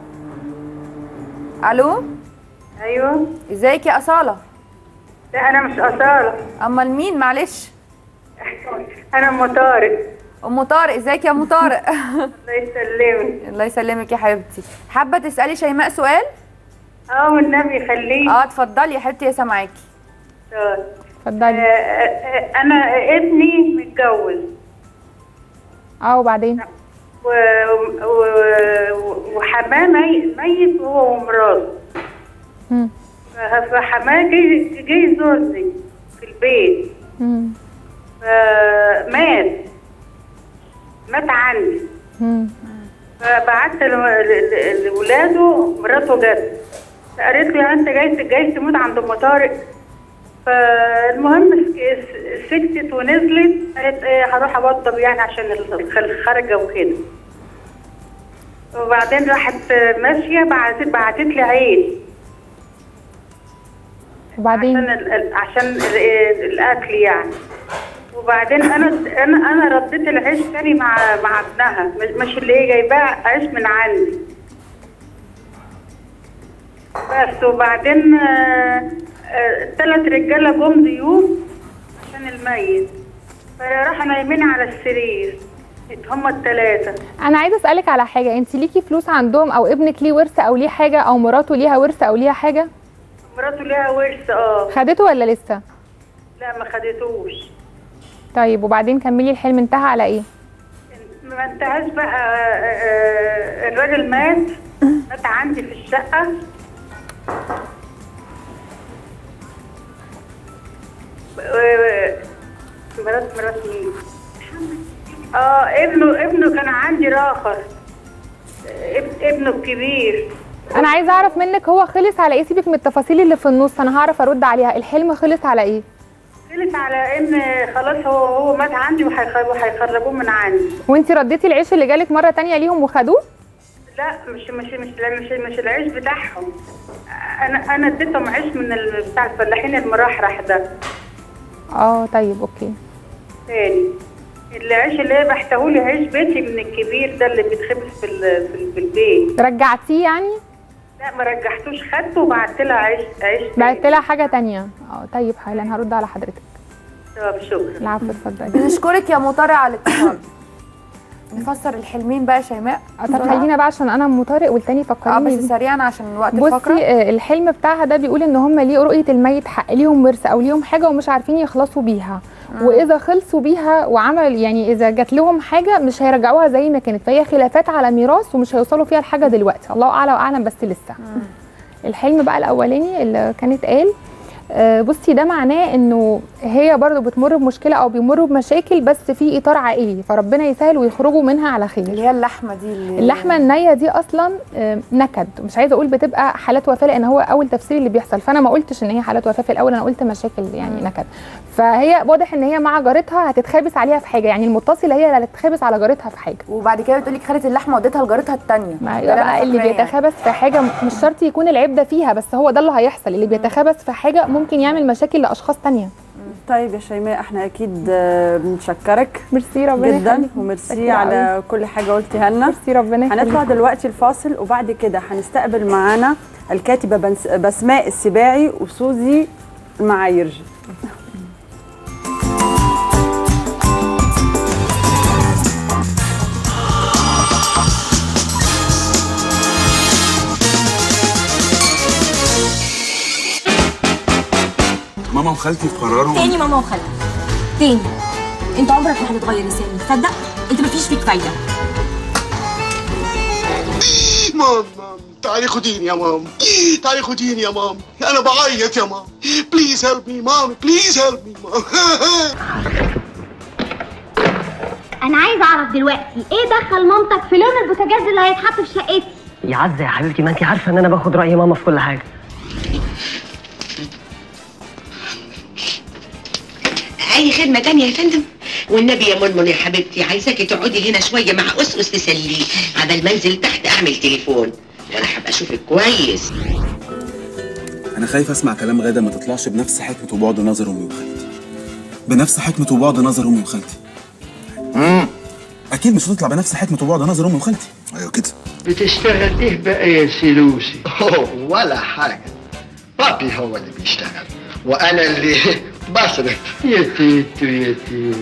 الو ايوه ازيك يا اصاله لا انا مش اصاله امال مين معلش انا ام طارق ام طارق ازيك يا ام طارق الله يسلمك الله يسلمك يا حبيبتي حابه تسالي شيماء سؤال اه والنبي خليك اه اتفضلي يا حبيبتي يا سامعاكي اتفضلي انا ابني متجوز اه وبعدين و... و... وحماه مي- ميت هو ومراته مم. ف- فحماه جه جه يزورني في البيت مم. فمات مات عندي مم. فبعت ل- ل- ل- لولاده مراته جت قالت له انت جاي جاي تموت عند ام طارق فالمهم س- سكتت ونزلت قالت ايه هروح اوضب يعني عشان ال- الخارجه وكده وبعدين راحت ماشيه بعتت بعتت لي عيد وبعدين عشان ال- ال- عشان ال- الاكل يعني وبعدين انا انا انا رديت العيش تاني مع مع ابنها مش- مش اللي هي جايباه عيش من عندي بس وبعدين ثلاث رجاله جم ضيوف عشان الميت فراحوا نايمين على السرير هما الثلاثه انا عايزه اسالك على حاجه انت ليكي فلوس عندهم او ابنك ليه ورث او ليه حاجه او مراته ليها ورث او ليها حاجه مراته ليها ورث اه خدته ولا لسه لا ما خدتوش طيب وبعدين كملي الحلم انتهى على ايه ما انتهاش بقى آه، آه، الراجل مات مات عندي في الشقة آه، مرات مرات مين؟ اه ابنه ابنه كان عندي راخر اب- ابنه الكبير انا عايزه اعرف منك هو خلص على ايه سيبك من التفاصيل اللي في النص انا هعرف ارد عليها الحلم خلص على ايه قلت على ان خلاص هو هو مات عندي وهيخ- وهيخرجوه من عندي وانت رديتي العيش اللي جالك مره تانية ليهم وخدوه لا مش مش مش مش, مش العيش بتاعهم انا انا اديتهم عيش من ال- بتاع الفلاحين المرحرح ده اه طيب اوكي تاني العيش اللي هي بحتهولي عيش بيتي من الكبير ده اللي بيتخبز في ال- في ال- في البيت رجعتيه يعني لا ما رجحتوش خدته وبعت لها عيش عيش بعت لها حاجه تانية اه طيب حالا هرد على حضرتك طب شكرا العفو اتفضلي بنشكرك يا مطارع على الاتصال نفسر الحلمين بقى يا شيماء طب خلينا بقى عشان انا ام طارق والتاني اه فكريني بس سريعا عشان وقت الفقره بصي آه، الحلم بتاعها ده بيقول ان هم ليه رؤيه الميت حق ليهم ورث او ليهم حاجه ومش عارفين يخلصوا بيها واذا خلصوا بيها وعمل يعني اذا جات لهم حاجه مش هيرجعوها زي ما كانت فهي خلافات على ميراث ومش هيوصلوا فيها لحاجه دلوقتي الله اعلى واعلم بس لسه الحلم بقى الاولاني اللي كانت قال آه، بصي ده معناه انه هي برضو بتمر بمشكله او بيمروا بمشاكل بس في اطار عائلي فربنا يسهل ويخرجوا منها على خير اللي هي اللحمه دي اللي اللحمه النيه دي اصلا آه، نكد مش عايزه اقول بتبقى حالات وفاه لان هو اول تفسير اللي بيحصل فانا ما قلتش ان هي حالات وفاه في الاول انا قلت مشاكل يعني نكد فهي واضح ان هي مع جارتها هتتخابس عليها في حاجه يعني المتصله هي اللي هتتخابس على جارتها في حاجه وبعد كده بتقولي خدت اللحمه وديتها لجارتها الثانيه ما يبقى بقى اللي بيتخابس في حاجه مش شرط يكون العيب ده فيها بس هو ده اللي هيحصل اللي بيتخابس في حاجه ممكن يعمل مشاكل لاشخاص تانية طيب يا شيماء احنا اكيد آه، بنشكرك ميرسي ربنا جدا يخليك. وميرسي شكرا على كل حاجه قلتيها لنا ميرسي ربنا هنطلع يخليك. دلوقتي الفاصل وبعد كده هنستقبل معانا الكاتبه بنس- بسماء السباعي وسوزي المعايرجي ماما وخالتي قرروا تاني ماما وخالتي تاني انت عمرك ما هتتغير يا سامي تصدق انت مفيش فيك فايده مام مام تعالي خديني يا مام تعالي خديني يا مام انا بعيط يا مام بليز هيلب مي مام بليز هيلب مي مام انا عايزه اعرف دلوقتي ايه دخل مامتك في لون البوتاجاز اللي هيتحط في شقتي يا عزة يا حبيبتي ما انت عارفه ان انا باخد راي ماما في كل حاجه اي خدمه تانية يا فندم والنبي يا منمن يا حبيبتي عايزاكي تقعدي هنا شويه مع اسس تسليه عبال ما انزل تحت اعمل تليفون وانا هبقى اشوفك كويس انا خايف اسمع كلام غاده ما تطلعش بنفس حكمه وبعد نظر امي وخالتي بنفس حكمه وبعد نظر امي وخالتي امم اكيد مش هتطلع بنفس حكمه وبعد نظر امي وخالتي ايوه كده بتشتغل ايه بقى يا سلوسي؟ أوه ولا حاجة بابي هو اللي بيشتغل وأنا اللي بصرف يا تيتو يا تيتو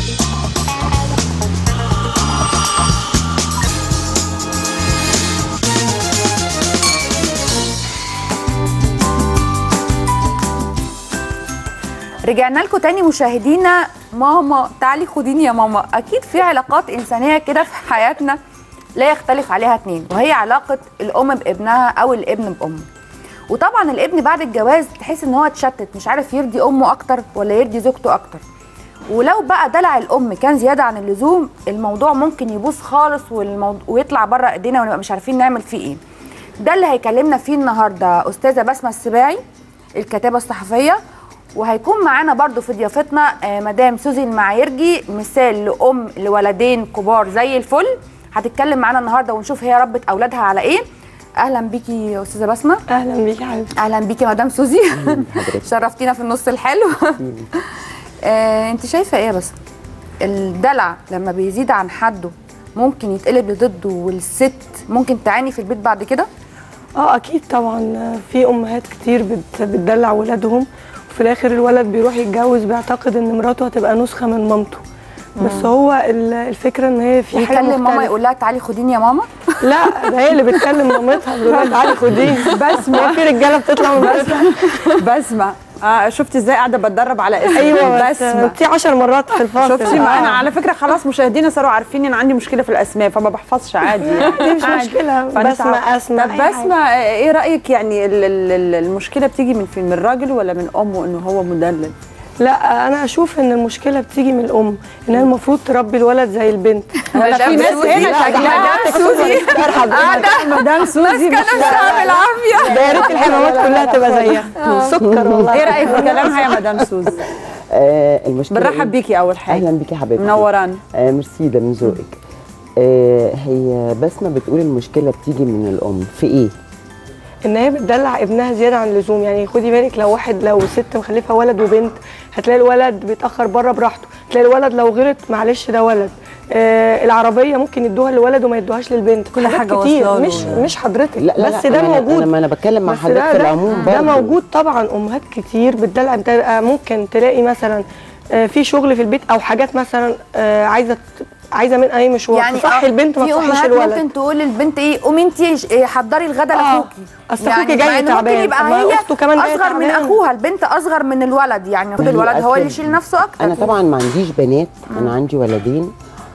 رجعنا لكم تاني مشاهدينا ماما تعالي خديني يا ماما اكيد في علاقات انسانيه كده في حياتنا لا يختلف عليها اتنين وهي علاقه الام بابنها او الابن بامه وطبعا الابن بعد الجواز تحس ان هو اتشتت مش عارف يرضي امه اكتر ولا يرضي زوجته اكتر ولو بقى دلع الام كان زياده عن اللزوم الموضوع ممكن يبوظ خالص والموضوع ويطلع بره ايدينا ونبقى مش عارفين نعمل فيه ايه ده اللي هيكلمنا فيه النهارده استاذه بسمه السباعي الكاتبه الصحفيه وهيكون معانا برضو في ضيافتنا آه، مدام سوزي المعايرجي مثال لام لولدين كبار زي الفل هتتكلم معانا النهارده ونشوف هي ربت اولادها على ايه اهلا بيكي يا استاذه بسمه اهلا بيكي يا حبيبتي اهلا بيكي يا مدام سوزي شرفتينا في النص الحلو آه، انت شايفه ايه يا بس الدلع لما بيزيد عن حده ممكن يتقلب لضده والست ممكن تعاني في البيت بعد كده اه اكيد طبعا في امهات كتير بت- بتدلع ولادهم وفي الاخر الولد بيروح يتجوز بيعتقد ان مراته هتبقى نسخه من مامته بس مم. هو ال- الفكره ان هي في حاجه يكلم ماما مختلفة. يقول لها تعالي خديني يا ماما لا ده هي اللي بتكلم مامتها بتقول لها تعالي خديني بسمة في رجاله بتطلع من بيتها بسمة آه شفتي ازاي قاعده بتدرب على اسمي ايوه بس قلتي 10 مرات في الفصل شفتي ما آه. انا على فكره خلاص مشاهدينا صاروا عارفين ان عندي مشكله في الاسماء فما بحفظش عادي يعني مش عادي. مشكلة، فأنا بسمة، تعب- أسماء، طب أي حاجة. بسمة آه، ايه رايك يعني ال- ال- ال- المشكله بتيجي من فين من الراجل ولا من امه انه هو مدلل لا انا اشوف ان المشكله بتيجي من الام ان هي المفروض تربي الولد زي البنت ولا في ناس هنا شكلها سوزي قاعده مدام سوزي ماسكة نفسها بالعافية. ده يا ريت الحمامات كلها تبقى زيها سكر والله ايه رايك في كلامها يا مدام سوزي آه المشكله بنرحب إيه؟ بيكي اول حاجه اهلا بيكي يا حبيبتي منورانا آه ميرسي ده من ذوقك آه هي بسمه بتقول المشكله بتيجي من الام في ايه ان هي بتدلع ابنها زياده عن اللزوم يعني خدي بالك لو واحد لو ست مخلفه ولد وبنت هتلاقي الولد بيتاخر بره براحته تلاقي الولد لو غلط معلش ده ولد آه العربيه ممكن يدوها للولد وما يدوهاش للبنت كل حاجات حاجة كتير واصلة له مش يعني. مش حضرتك لا لا بس لا ده ما أنا- موجود أنا- ما أنا بتكلم مع بس حضرتك ده- في ده- العموم ده برضه. موجود طبعا امهات كتير بتدلع بتبقى ممكن تلاقي مثلا آه، في شغل في البيت او حاجات مثلا آه، عايزه عايزه من اي مشوار يعني تصحي آه، البنت ما في تصحيش أمهات الولد ممكن تقول للبنت ايه قومي انت حضري الغدا لاخوكي أصل أخوكي جاي مع إن تعبان، ممكن يبقى طب ما هي أخته كمان جاية اصغر من تعبانة. اخوها البنت اصغر من الولد يعني المفروض الولد هو اللي يشيل نفسه اكتر انا طبعا ما عنديش بنات انا عندي ولدين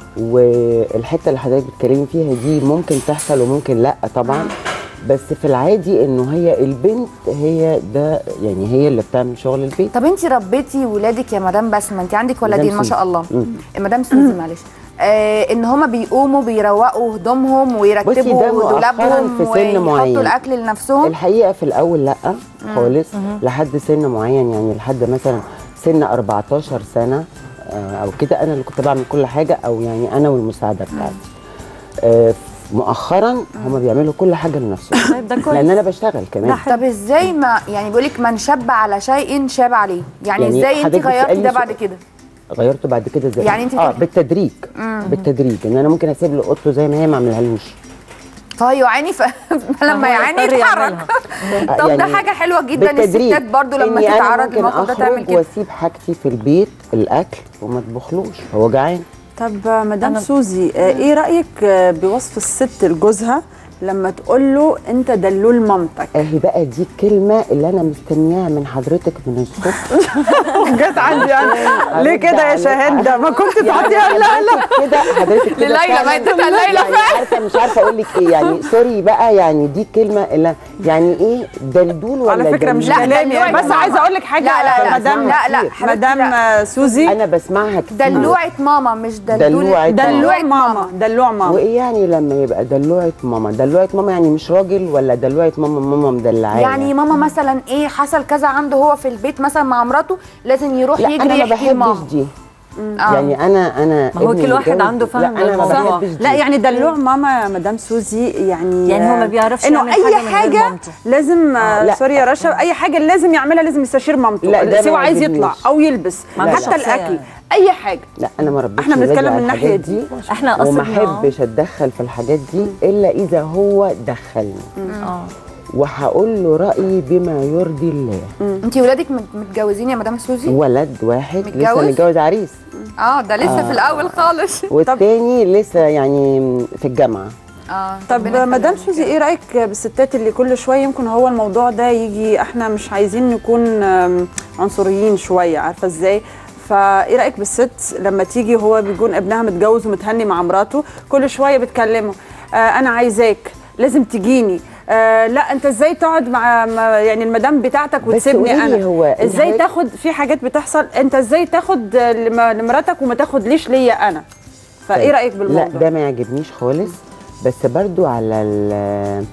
والحته اللي حضرتك بتتكلمي فيها دي ممكن تحصل وممكن لا طبعا بس في العادي انه هي البنت هي ده يعني هي اللي بتعمل شغل البيت طب انت ربيتي ولادك يا مدام بسمه انت عندك ولدين ما سوزي. شاء الله مم. مدام سوزي معلش آه ان هما بيقوموا بيروقوا هدومهم بصي ويرتبوا ده مؤخرا دولابهم في سن معين ويحطوا الاكل لنفسهم الحقيقه في الاول لا مم. خالص مم. لحد سن معين يعني لحد مثلا سن 14 سنه آه، او كده انا اللي كنت بعمل كل حاجه او يعني انا والمساعده بتاعتي آه، مؤخرا هم بيعملوا كل حاجه لنفسهم طيب ده كويس. لان انا بشتغل كمان طب ازاي ما يعني بيقول لك من شب على شيء شاب عليه يعني, يعني ازاي انت حضرتك غيرتي بتسألني ده سؤال. بعد كده غيرته بعد كده ازاي يعني انت اه بتقولي- بالتدريج مم. بالتدريج ان انا ممكن اسيب له اوضته زي ما هي ما اعملهالوش فهو يعاني ف... فلما يعاني يضطر يتحرك طب ده يعني حاجه حلوه جدا بالتدريج. الستات برضو لما إني أنا تتعرض ممكن للموقف ده أخرج تعمل كده واسيب حاجتي في البيت الاكل وما اطبخلوش هو جعان طب آه، مدام سوزي آه، ايه رايك آه، بوصف الست لجوزها لما تقول له انت دلول مامتك اهي بقى دي الكلمه اللي انا مستنياها من حضرتك من الصبح جت عندي انا ليه كده يا شاهده ما كنت يعني تعطيها لا لا حضرتك كده حضرتك كده لليلى، فعلاً ما اديتها لليلى يعني فعلا. عارفه مش عارفه اقول لك ايه يعني سوري بقى يعني دي الكلمه اللي يعني ايه دلدول ولا على فكره مش دلدول؟ كلامي بس عايزه اقول لك حاجه لا لا لا مدام لا لا حبيبتي مدام لا. آه، سوزي انا بسمعها كتير دلوعه ماما مش دلوعه دلوعة دلوع ماما دلوع ماما وايه يعني لما يبقى دلوعه ماما دلوعه ماما يعني مش راجل ولا دلوعه ماما ماما مدلعاه يعني ماما مثلا ايه حصل كذا عنده هو في البيت مثلا مع مراته لازم يروح لا يجري انا ما يحكي بحبش لماما دي آه. يعني انا انا ما هو ابني كل واحد متجوز- عنده فهم لا انا ما بالموضوع. بحبش دي لا يعني دلوع ماما يا مدام سوزي يعني يعني هو ما بيعرفش انه يعمل اي حاجة من غير حاجه مامته. لازم آه، لا. سوري يا رشا اي حاجه لازم يعملها لازم يستشير مامته لا، ده ما سواء عايز يعجبنيش. يطلع او يلبس ما حتى شخصية الاكل يعني. اي حاجه لا انا ما ربيتش احنا بنتكلم ولادي على من الناحية الحاجات دي. احنا وما قصدنا احبش اتدخل في الحاجات دي الا اذا هو دخلني اه وهقول له رايي بما يرضي الله انت ولادك مت- متجوزين يا مدام سوزي ولد واحد لسه متجوز؟ متجوز عريس اه ده لسه آه. في الاول خالص والتاني لسه يعني في الجامعه اه طب مدام سوزي ايه رايك بالستات اللي كل شويه يمكن هو الموضوع ده يجي احنا مش عايزين نكون آم، عنصريين شويه عارفه ازاي فايه رايك بالست لما تيجي هو بيكون ابنها متجوز ومتهني مع مراته كل شويه بتكلمه آه انا عايزاك لازم تجيني آه لا انت ازاي تقعد مع مع- يعني المدام بتاعتك بس وتسيبني قولي لي انا هو أنت ازاي حضرتك- تاخد في حاجات بتحصل انت ازاي تاخد آه، لم- لمراتك وما تاخد ليش ليا انا فايه طيب. رايك بالموضوع لا ده ما يعجبنيش خالص بس برضو على ال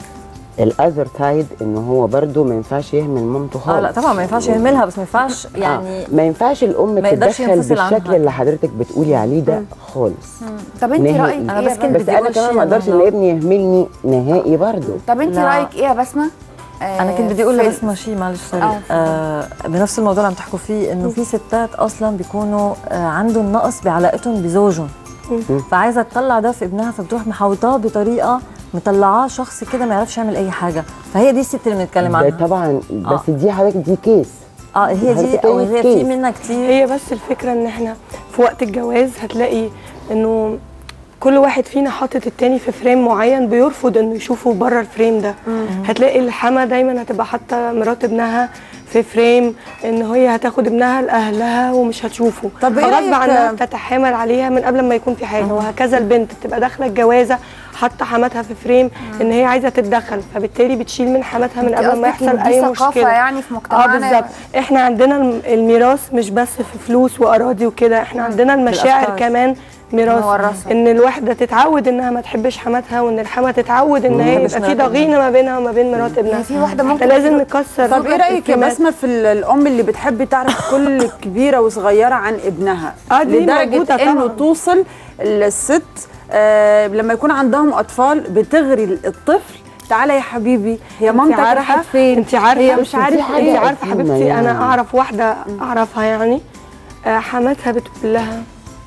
الاذر سايد ان هو برضو ما ينفعش يهمل مامته خالص اه لا طبعا ما ينفعش يهملها بس ما ينفعش يعني آه. ما ينفعش الام ما يقدرش تتدخل ينفصل عنها. بالشكل اللي حضرتك بتقولي عليه ده خالص طب انت نهائي. رايك أنا ايه بس يا كنت بس بسمة؟ بدي انا أقول كمان شيء ما اقدرش لما- ان ابني يهملني نهائي برضو طب انت لا. رايك ايه يا بسمه آه، انا كنت بدي اقول في- لبسمة شيء معلش سوري آه. آه بنفس الموضوع اللي عم تحكوا فيه انه في ستات اصلا بيكونوا آه عندهم نقص بعلاقتهم بزوجهم فعايزه تطلع ده في ابنها فبتروح محوطاه بطريقه مطلعاه شخص كده ما يعرفش يعمل اي حاجه فهي دي الست اللي بنتكلم ده عنها طبعا بس آه. دي حضرتك دي كيس اه هي دي حضرتك او كانت هي كيس. في منها كتير هي بس الفكره ان احنا في وقت الجواز هتلاقي انه كل واحد فينا حاطط التاني في فريم معين بيرفض انه يشوفه بره الفريم ده هتلاقي الحما دايما هتبقى حاطه مرات ابنها في فريم ان هي هتاخد ابنها لاهلها ومش هتشوفه طب إيه فغصب رأيك- عنها تتحامل عليها من قبل ما يكون في حاجه وهكذا البنت بتبقى داخله الجوازه حاطه حماتها في فريم ان هي عايزه تتدخل فبالتالي بتشيل من حماتها من انت قبل ما قصدك إن يحصل دي اي ثقافة مشكله يعني في اه مجتمعنا؟ بالظبط احنا عندنا الم- الميراث مش بس في فلوس واراضي وكده احنا عندنا المشاعر الأفكار. كمان ميراث مورثة. ان الواحده تتعود انها ما تحبش حماتها وان الحما تتعود ان ما هي تحبش يبقى في مرات ضغينه ما بينها وما بين مرات ابنها في واحدة احنا ممكن لازم تروح- نكسر طب ايه رايك يا الفريمات. بسمه في ال- الام اللي بتحب تعرف كل كبيره وصغيره عن ابنها آه، دي لدرجه موجودة انه طبعاً. توصل الست آه لما يكون عندهم اطفال بتغري الطفل تعالى يا حبيبي هي انت مامتك عارفة- راحت فين انت عارفه هي مش انت عارف حاجة انت ايه عارفه قديمة حبيبتي انا يعني. اعرف واحده اعرفها يعني آه، حماتها بتقول لها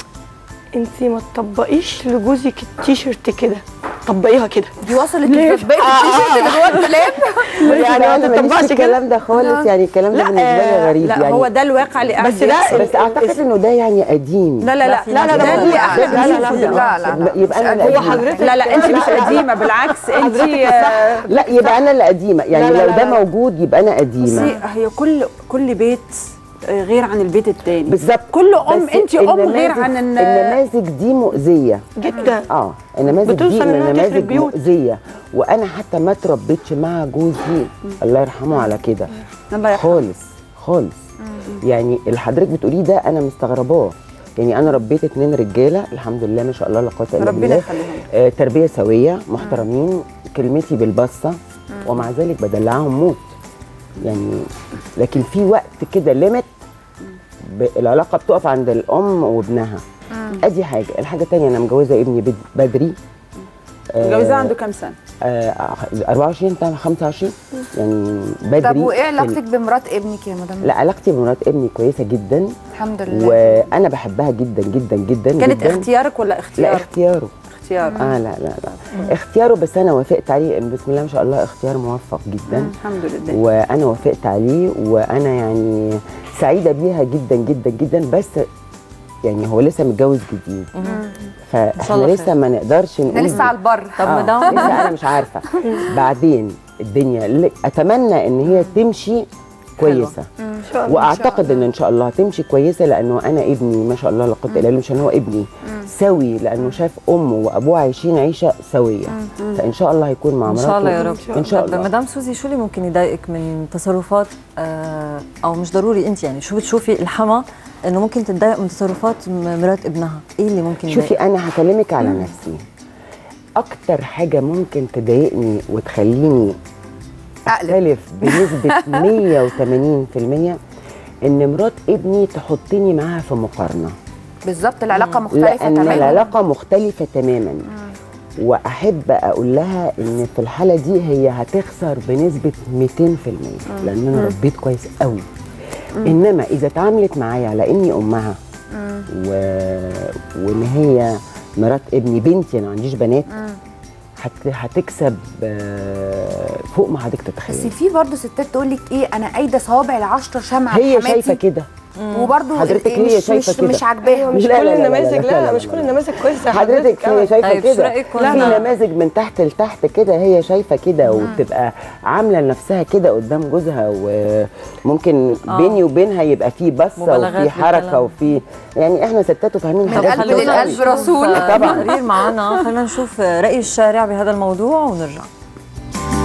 انت ما تطبقيش لجوزك التيشيرت كده طبقيها كده دي وصلت ليه؟ لتطبيق التيشيرت اللي جوه الكلام يعني ما انا ماليش تطبقش في كده؟ الكلام ده خالص يعني الكلام ده بالنسبه لي غريب لا يعني هو ده الواقع اللي قاعد بس ده بيحصل. بس اعتقد انه ده يعني قديم لا لا لا في لا لا ناس ده كده. اللي لا، احنا لا، لا، لا، بنشوفه لا لا لا يبقى انا اللي هو قديمة. حضرتك لا لا انت مش لا، لا. قديمه بالعكس انت لا يبقى انا اللي قديمه يعني لا، لا، لو لا، ده لا. موجود يبقى انا قديمه بصي هي كل كل بيت غير عن البيت التاني بالظبط كل ام بس انت ام غير النماذج- عن ان النماذج دي مؤذيه جدا اه النماذج دي بتوصل من إنها النماذج تخرب بيوت. مؤذيه وانا حتى ما تربيتش مع جوزي الله يرحمه على كده الله يرحمه. خالص خالص يعني اللي حضرتك بتقوليه ده انا مستغرباه يعني انا ربيت اتنين رجاله الحمد لله ما شاء الله لا قوه الا ربنا بالله يخليهم آه تربيه سويه محترمين كلمتي بالبصه ومع ذلك بدلعهم موت يعني لكن في وقت كده ليميت العلاقه بتقف عند الام وابنها ادي حاجه الحاجه الثانيه انا مجوزه ابني بد- بدري آه، متجوزاه عنده كام سنه؟ آه 24 بتاع 25 يعني بدري طب وايه في ال- علاقتك بمرات ابنك يا مدام لا علاقتي بمرات ابني كويسه جدا الحمد لله وانا بحبها جدا جدا جدا كانت جدا اختيارك ولا لا اختيار؟ اختياره اختيار اه لا لا لا اختياره بس انا وافقت عليه إن بسم الله ما شاء الله اختيار موفق جدا الحمد لله وانا وافقت عليه وانا يعني سعيده بيها جدا جدا جدا بس يعني هو لسه متجوز جديد فاحنا الله لسه خير. ما نقدرش نقول احنا لسه على البر طب آه، مدام لسه انا مش عارفه بعدين الدنيا اللي اتمنى ان هي تمشي كويسه ان شاء الله واعتقد ان ان شاء الله هتمشي كويسه لانه انا ابني ما شاء الله لا قوه الا بالله مش إن هو ابني سوي لانه شاف امه وابوه عايشين عيشه سويه فان شاء الله هيكون مع ان مراته شاء الله يا رب ان شاء طب الله مدام سوزي شو اللي ممكن يضايقك من تصرفات آه او مش ضروري انت يعني شو بتشوفي الحما انه ممكن تتضايق من تصرفات م- مرات ابنها ايه اللي ممكن شوفي يضايقك انا هكلمك على نفسي اكتر حاجه ممكن تضايقني وتخليني اقلب اختلف بنسبه 180% ان مرات ابني تحطني معاها في مقارنه بالظبط العلاقه مختلفه لان تماما العلاقه مختلفه تماما واحب اقول لها ان في الحاله دي هي هتخسر بنسبه 200% لان انا ربيت كويس قوي انما اذا اتعاملت معايا على اني امها و... وان هي مرات ابني بنتي انا ما عنديش بنات هت... هتكسب آه، فوق ما حضرتك بس تتخيلي في برضه ستات تقول لك ايه انا قايده صوابع العشرة شمعة هي لحماتي شايفه كده وبرضه حضرتك إيه هي مش شايفة مش, كده. مش عاجباها مش لا، كل لا، لا، لا، النماذج لا، لا لا، لا مش لا، كل لا. النماذج كويسه حضرتك هي شايفه طيب، شو كده رأيك في كنا- نماذج من تحت لتحت كده هي شايفه كده وبتبقى عامله لنفسها كده قدام جوزها وممكن آه. بيني وبينها يبقى في بصه مبالغات وفي حركه بالكلام. وفي يعني احنا ستات وفاهمين من حاجات القلب كتير للقلب قوي. رسول. طبعا طبعاً. تقرير معنا خلينا نشوف راي الشارع بهذا الموضوع ونرجع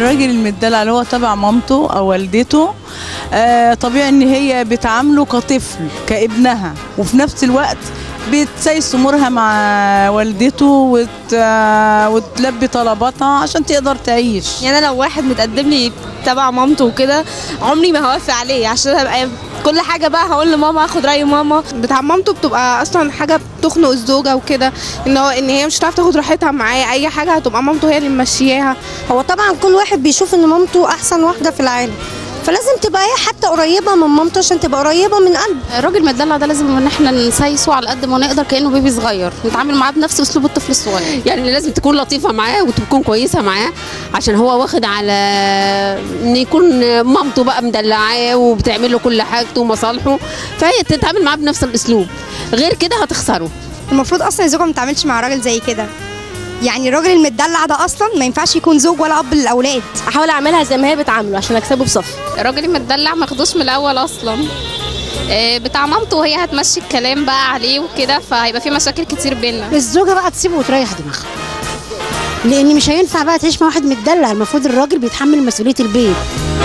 الراجل المدلع اللي هو تبع مامته او والدته آه طبيعي ان هي بتعامله كطفل كابنها وفي نفس الوقت بتسيس امورها مع والدته وت... آه، وتلبي طلباتها عشان تقدر تعيش يعني انا لو واحد متقدم لي تبع مامته وكده عمري ما هوافق عليه عشان هبقى كل حاجه بقى هقول لماما اخد راي ماما بتاع مامته بتبقى اصلا حاجه بتخنق الزوجه وكده ان هو ان هي مش هتعرف تاخد راحتها معاه اي حاجه هتبقى مامته هي اللي ممشياها هو طبعا كل واحد بيشوف ان مامته احسن واحده في العالم فلازم تبقى هي حتى قريبه من مامته عشان تبقى قريبه من قلبه الراجل المدلع ده لازم ان احنا نسايسه على قد ما نقدر كانه بيبي صغير نتعامل معاه بنفس اسلوب الطفل الصغير يعني لازم تكون لطيفه معاه وتكون كويسه معاه عشان هو واخد على ان يكون مامته بقى مدلعاه وبتعمل له كل حاجته ومصالحه فهي تتعامل معاه بنفس الاسلوب غير كده هتخسره المفروض اصلا الزوجه ما تتعاملش مع راجل زي كده يعني الراجل المدلع ده اصلا ما ينفعش يكون زوج ولا اب للاولاد احاول اعملها زي ما هي بتعامله عشان اكسبه بصف الراجل المدلع ما خدوش من الاول اصلا آه، بتاع مامته وهي هتمشي الكلام بقى عليه وكده فهيبقى في مشاكل كتير بينا الزوجه بقى تسيبه وتريح دماغها لان مش هينفع بقى تعيش مع واحد متدلع المفروض الراجل بيتحمل مسؤوليه البيت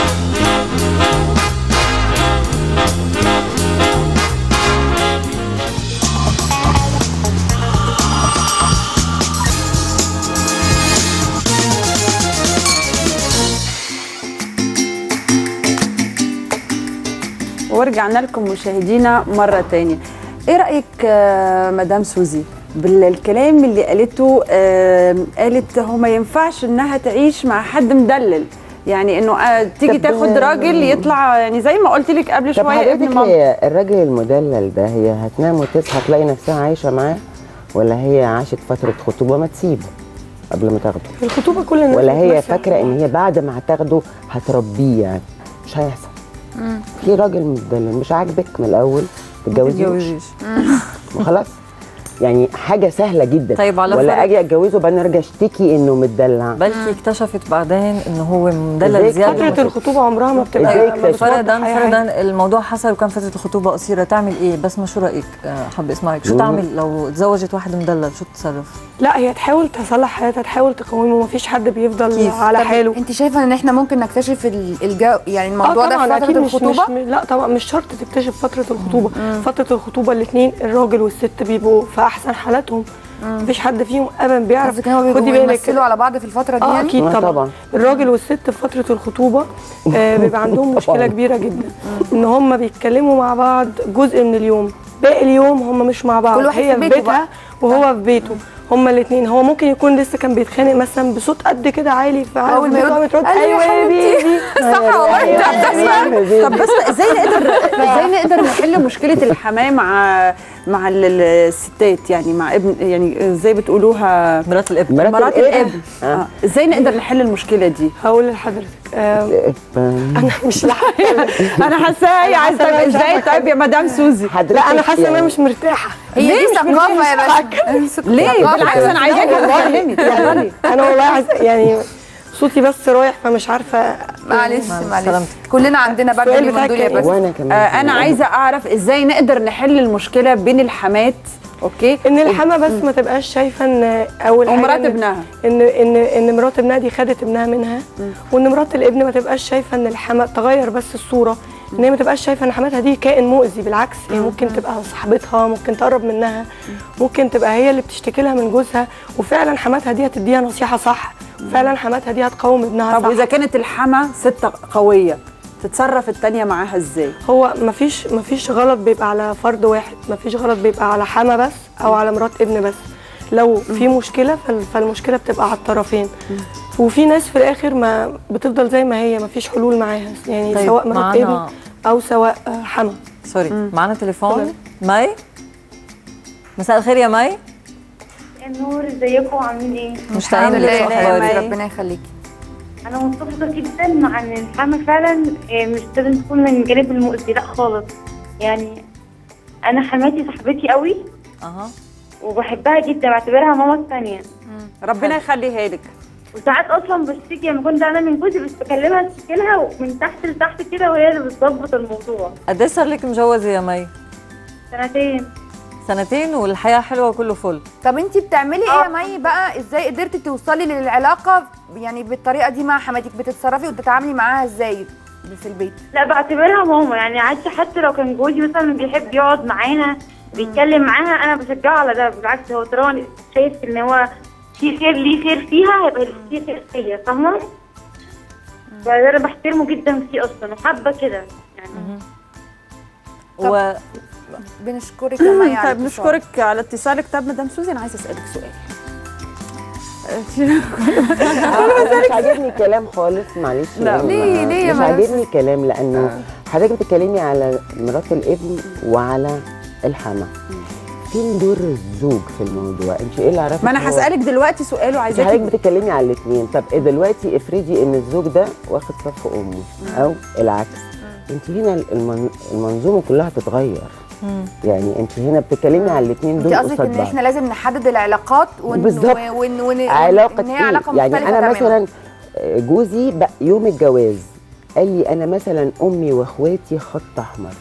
ورجعنا لكم مشاهدينا مرة تانية ايه رأيك آه، مدام سوزي بالكلام اللي قالته آه، قالت هو ما ينفعش انها تعيش مع حد مدلل يعني انه آه، تيجي طب- تاخد راجل يطلع يعني زي ما قلت لك قبل طب شويه ابن حضرتك مامته هي الراجل المدلل ده هي هتنام وتصحى تلاقي نفسها عايشه معاه ولا هي عاشت فتره خطوبه ما تسيبه قبل ما تاخده الخطوبه كل الناس ولا هي بتمثل. فاكره ان هي بعد ما هتاخده هتربيه يعني مش هيحصل في راجل مدلل مش عاجبك من الاول تتجوزيش وخلاص يعني حاجه سهله جدا طيب على ولا فرض- اجي اتجوزه بعدين ارجع اشتكي انه متدلع بلكي اكتشفت بعدين انه هو إزاي مدلل زياده فتره الخطوبه عمرها ما بتبقى إزاي ما اكتشفت؟ بتوضح فرضا أي حاجة. فرضا الموضوع حصل وكان فتره الخطوبه قصيره تعمل ايه بس ما شو رايك آه، حابه اسمعك شو مم. تعمل لو تزوجت واحد مدلل شو تتصرف لا هي تحاول تصلح حياتها تحاول تقومه مفيش حد بيفضل كيف؟ على طب حاله انت شايفه ان احنا ممكن نكتشف ال- الجو يعني الموضوع آه ده طبعاً في أكيد فتره مش- الخطوبه مش لا طبعا مش شرط تكتشف فتره الخطوبه فتره الخطوبه الاثنين الراجل والست بيبقوا في احسن حالاتهم مفيش حد فيهم ابدا بيعرف قصدك ان هو خدي بيبقوا بالك يمثلوا على بعض في الفتره دي اه يعني اكيد آه طبعا. طبعاً. الراجل والست في فتره الخطوبه آه بيبقى عندهم مشكله كبيره جدا ان هم بيتكلموا مع بعض جزء من اليوم باقي اليوم هم مش مع بعض كل واحد هي في في بيته بيتها وهو في بيته هما الاثنين هو ممكن يكون لسه كان بيتخانق مثلا بصوت قد كده عالي فعارف أول ما بيته يرد، قامت ترد أيوة يا ايوه يا حبيبتي. بيبي صح والله أيوة انت يا بتسمع بيبي. طب بس ازاي نقدر ازاي نقدر نحل مشكله الحماه مع مع ال- ال- الستات يعني مع ابن يعني ازاي بتقولوها مرات الابن مرات مرات الابن. الابن آه. ازاي نقدر نحل المشكله دي هقول لحضرتك آه انا مش انا حاساها هي عايزه طيب ازاي طيب يا مدام سوزي لا انا حاسه ان انا مش مرتاحه هي ليه دي مش ثقافه يا مرتاحة؟ باشا ليه بالعكس انا عايزاكي تتكلمي اتفضلي. انا والله عايزه يعني صوتي بس رايح فمش عارفه معلش معلش كلنا عندنا برد السؤال اليومين دول يا بتاعك باشا وانا كمان آه انا عايزه اعرف ازاي نقدر نحل المشكله بين الحمات اوكي ان الحما بس ما تبقاش شايفه ان اول حاجه ومرات إن- ابنها. ان ان ان مرات ابنها دي خدت ابنها منها وان مرات الابن ما تبقاش شايفه ان الحما تغير بس الصوره ان هي ما تبقاش شايفه ان حماتها دي كائن مؤذي بالعكس هي ممكن تبقى صاحبتها ممكن تقرب منها ممكن تبقى هي اللي بتشتكي لها من جوزها وفعلا حماتها دي هتديها نصيحه صح وفعلا حماتها دي هتقوم ابنها طب صح واذا كانت الحما ست قويه تتصرف التانية معاها ازاي هو مفيش مفيش غلط بيبقى على فرد واحد مفيش غلط بيبقى على حما بس او على مرات ابن بس لو في مشكله فال- فالمشكله بتبقى على الطرفين وفي ناس في الاخر ما بتفضل زي ما هي مفيش حلول معاها يعني طيب، سواء مرات معانا- ابن او سواء آه، حما سوري معنا تليفون مي مساء الخير يا مي النور ازيكم عاملين ايه؟ مشتاقين لك شو اخبارك ربنا يخليكي انا متفقه جدا مع ان الحما فعلا آه، مش لازم تكون من الجانب المؤذي لا خالص يعني انا حماتي صاحبتي قوي اها وبحبها جدا بعتبرها ماما الثانيه ربنا يخليها لك وساعات اصلا بشتكي لما كنت زعلانه من جوزي بس بكلمها اشتكي لها ومن تحت لتحت كده وهي اللي بتظبط الموضوع قد ايه صار لك مجوزه يا مي سنتين سنتين والحياه حلوه وكله فل طب انت بتعملي ايه يا مي بقى ازاي قدرتي توصلي للعلاقه يعني بالطريقه دي مع حماتك بتتصرفي وتتعاملي معاها ازاي في البيت لا بعتبرها ماما يعني عادي حتى لو كان جوزي مثلا بيحب يقعد معانا بيتكلم معاها انا بشجعه على ده بالعكس هو طالما شايف ان هو في خير ليه خير فيها هيبقى في خير فيا فاهمه؟ فده انا بحترمه جدا فيه اصلا وحابه كده يعني و... بنشكرك يا مي على طيب الاتصال. نشكرك على اتصالك طب مدام سوزي انا عايزه اسالك سؤال أنا مش عاجبني الكلام خالص معلش لا. يعني ليه- ما- ليه يا مش مدام عاجبني الكلام لانه حضرتك بتتكلمي على مرات الابن وعلى الحما فين دور الزوج في الموضوع انت ايه اللي عرفك ما انا هو- هسالك دلوقتي سؤال انت وعايزاكي حضرتك بتتكلمي على الاثنين طب إيه دلوقتي افرضي ان الزوج ده واخد صف امه او العكس انت هنا المن- المنظومه كلها تتغير يعني انت هنا بتتكلمي على الاثنين انت دول قصدك قصاد ان بعض احنا لازم نحدد العلاقات ون... بالظبط. ون... ون... علاقة ان هي إيه؟ علاقه يعني مختلفه أنا تماماً. مثلا جوزي بقى يوم الجواز قال لي أنا مثلا أمي وإخواتي خط أحمر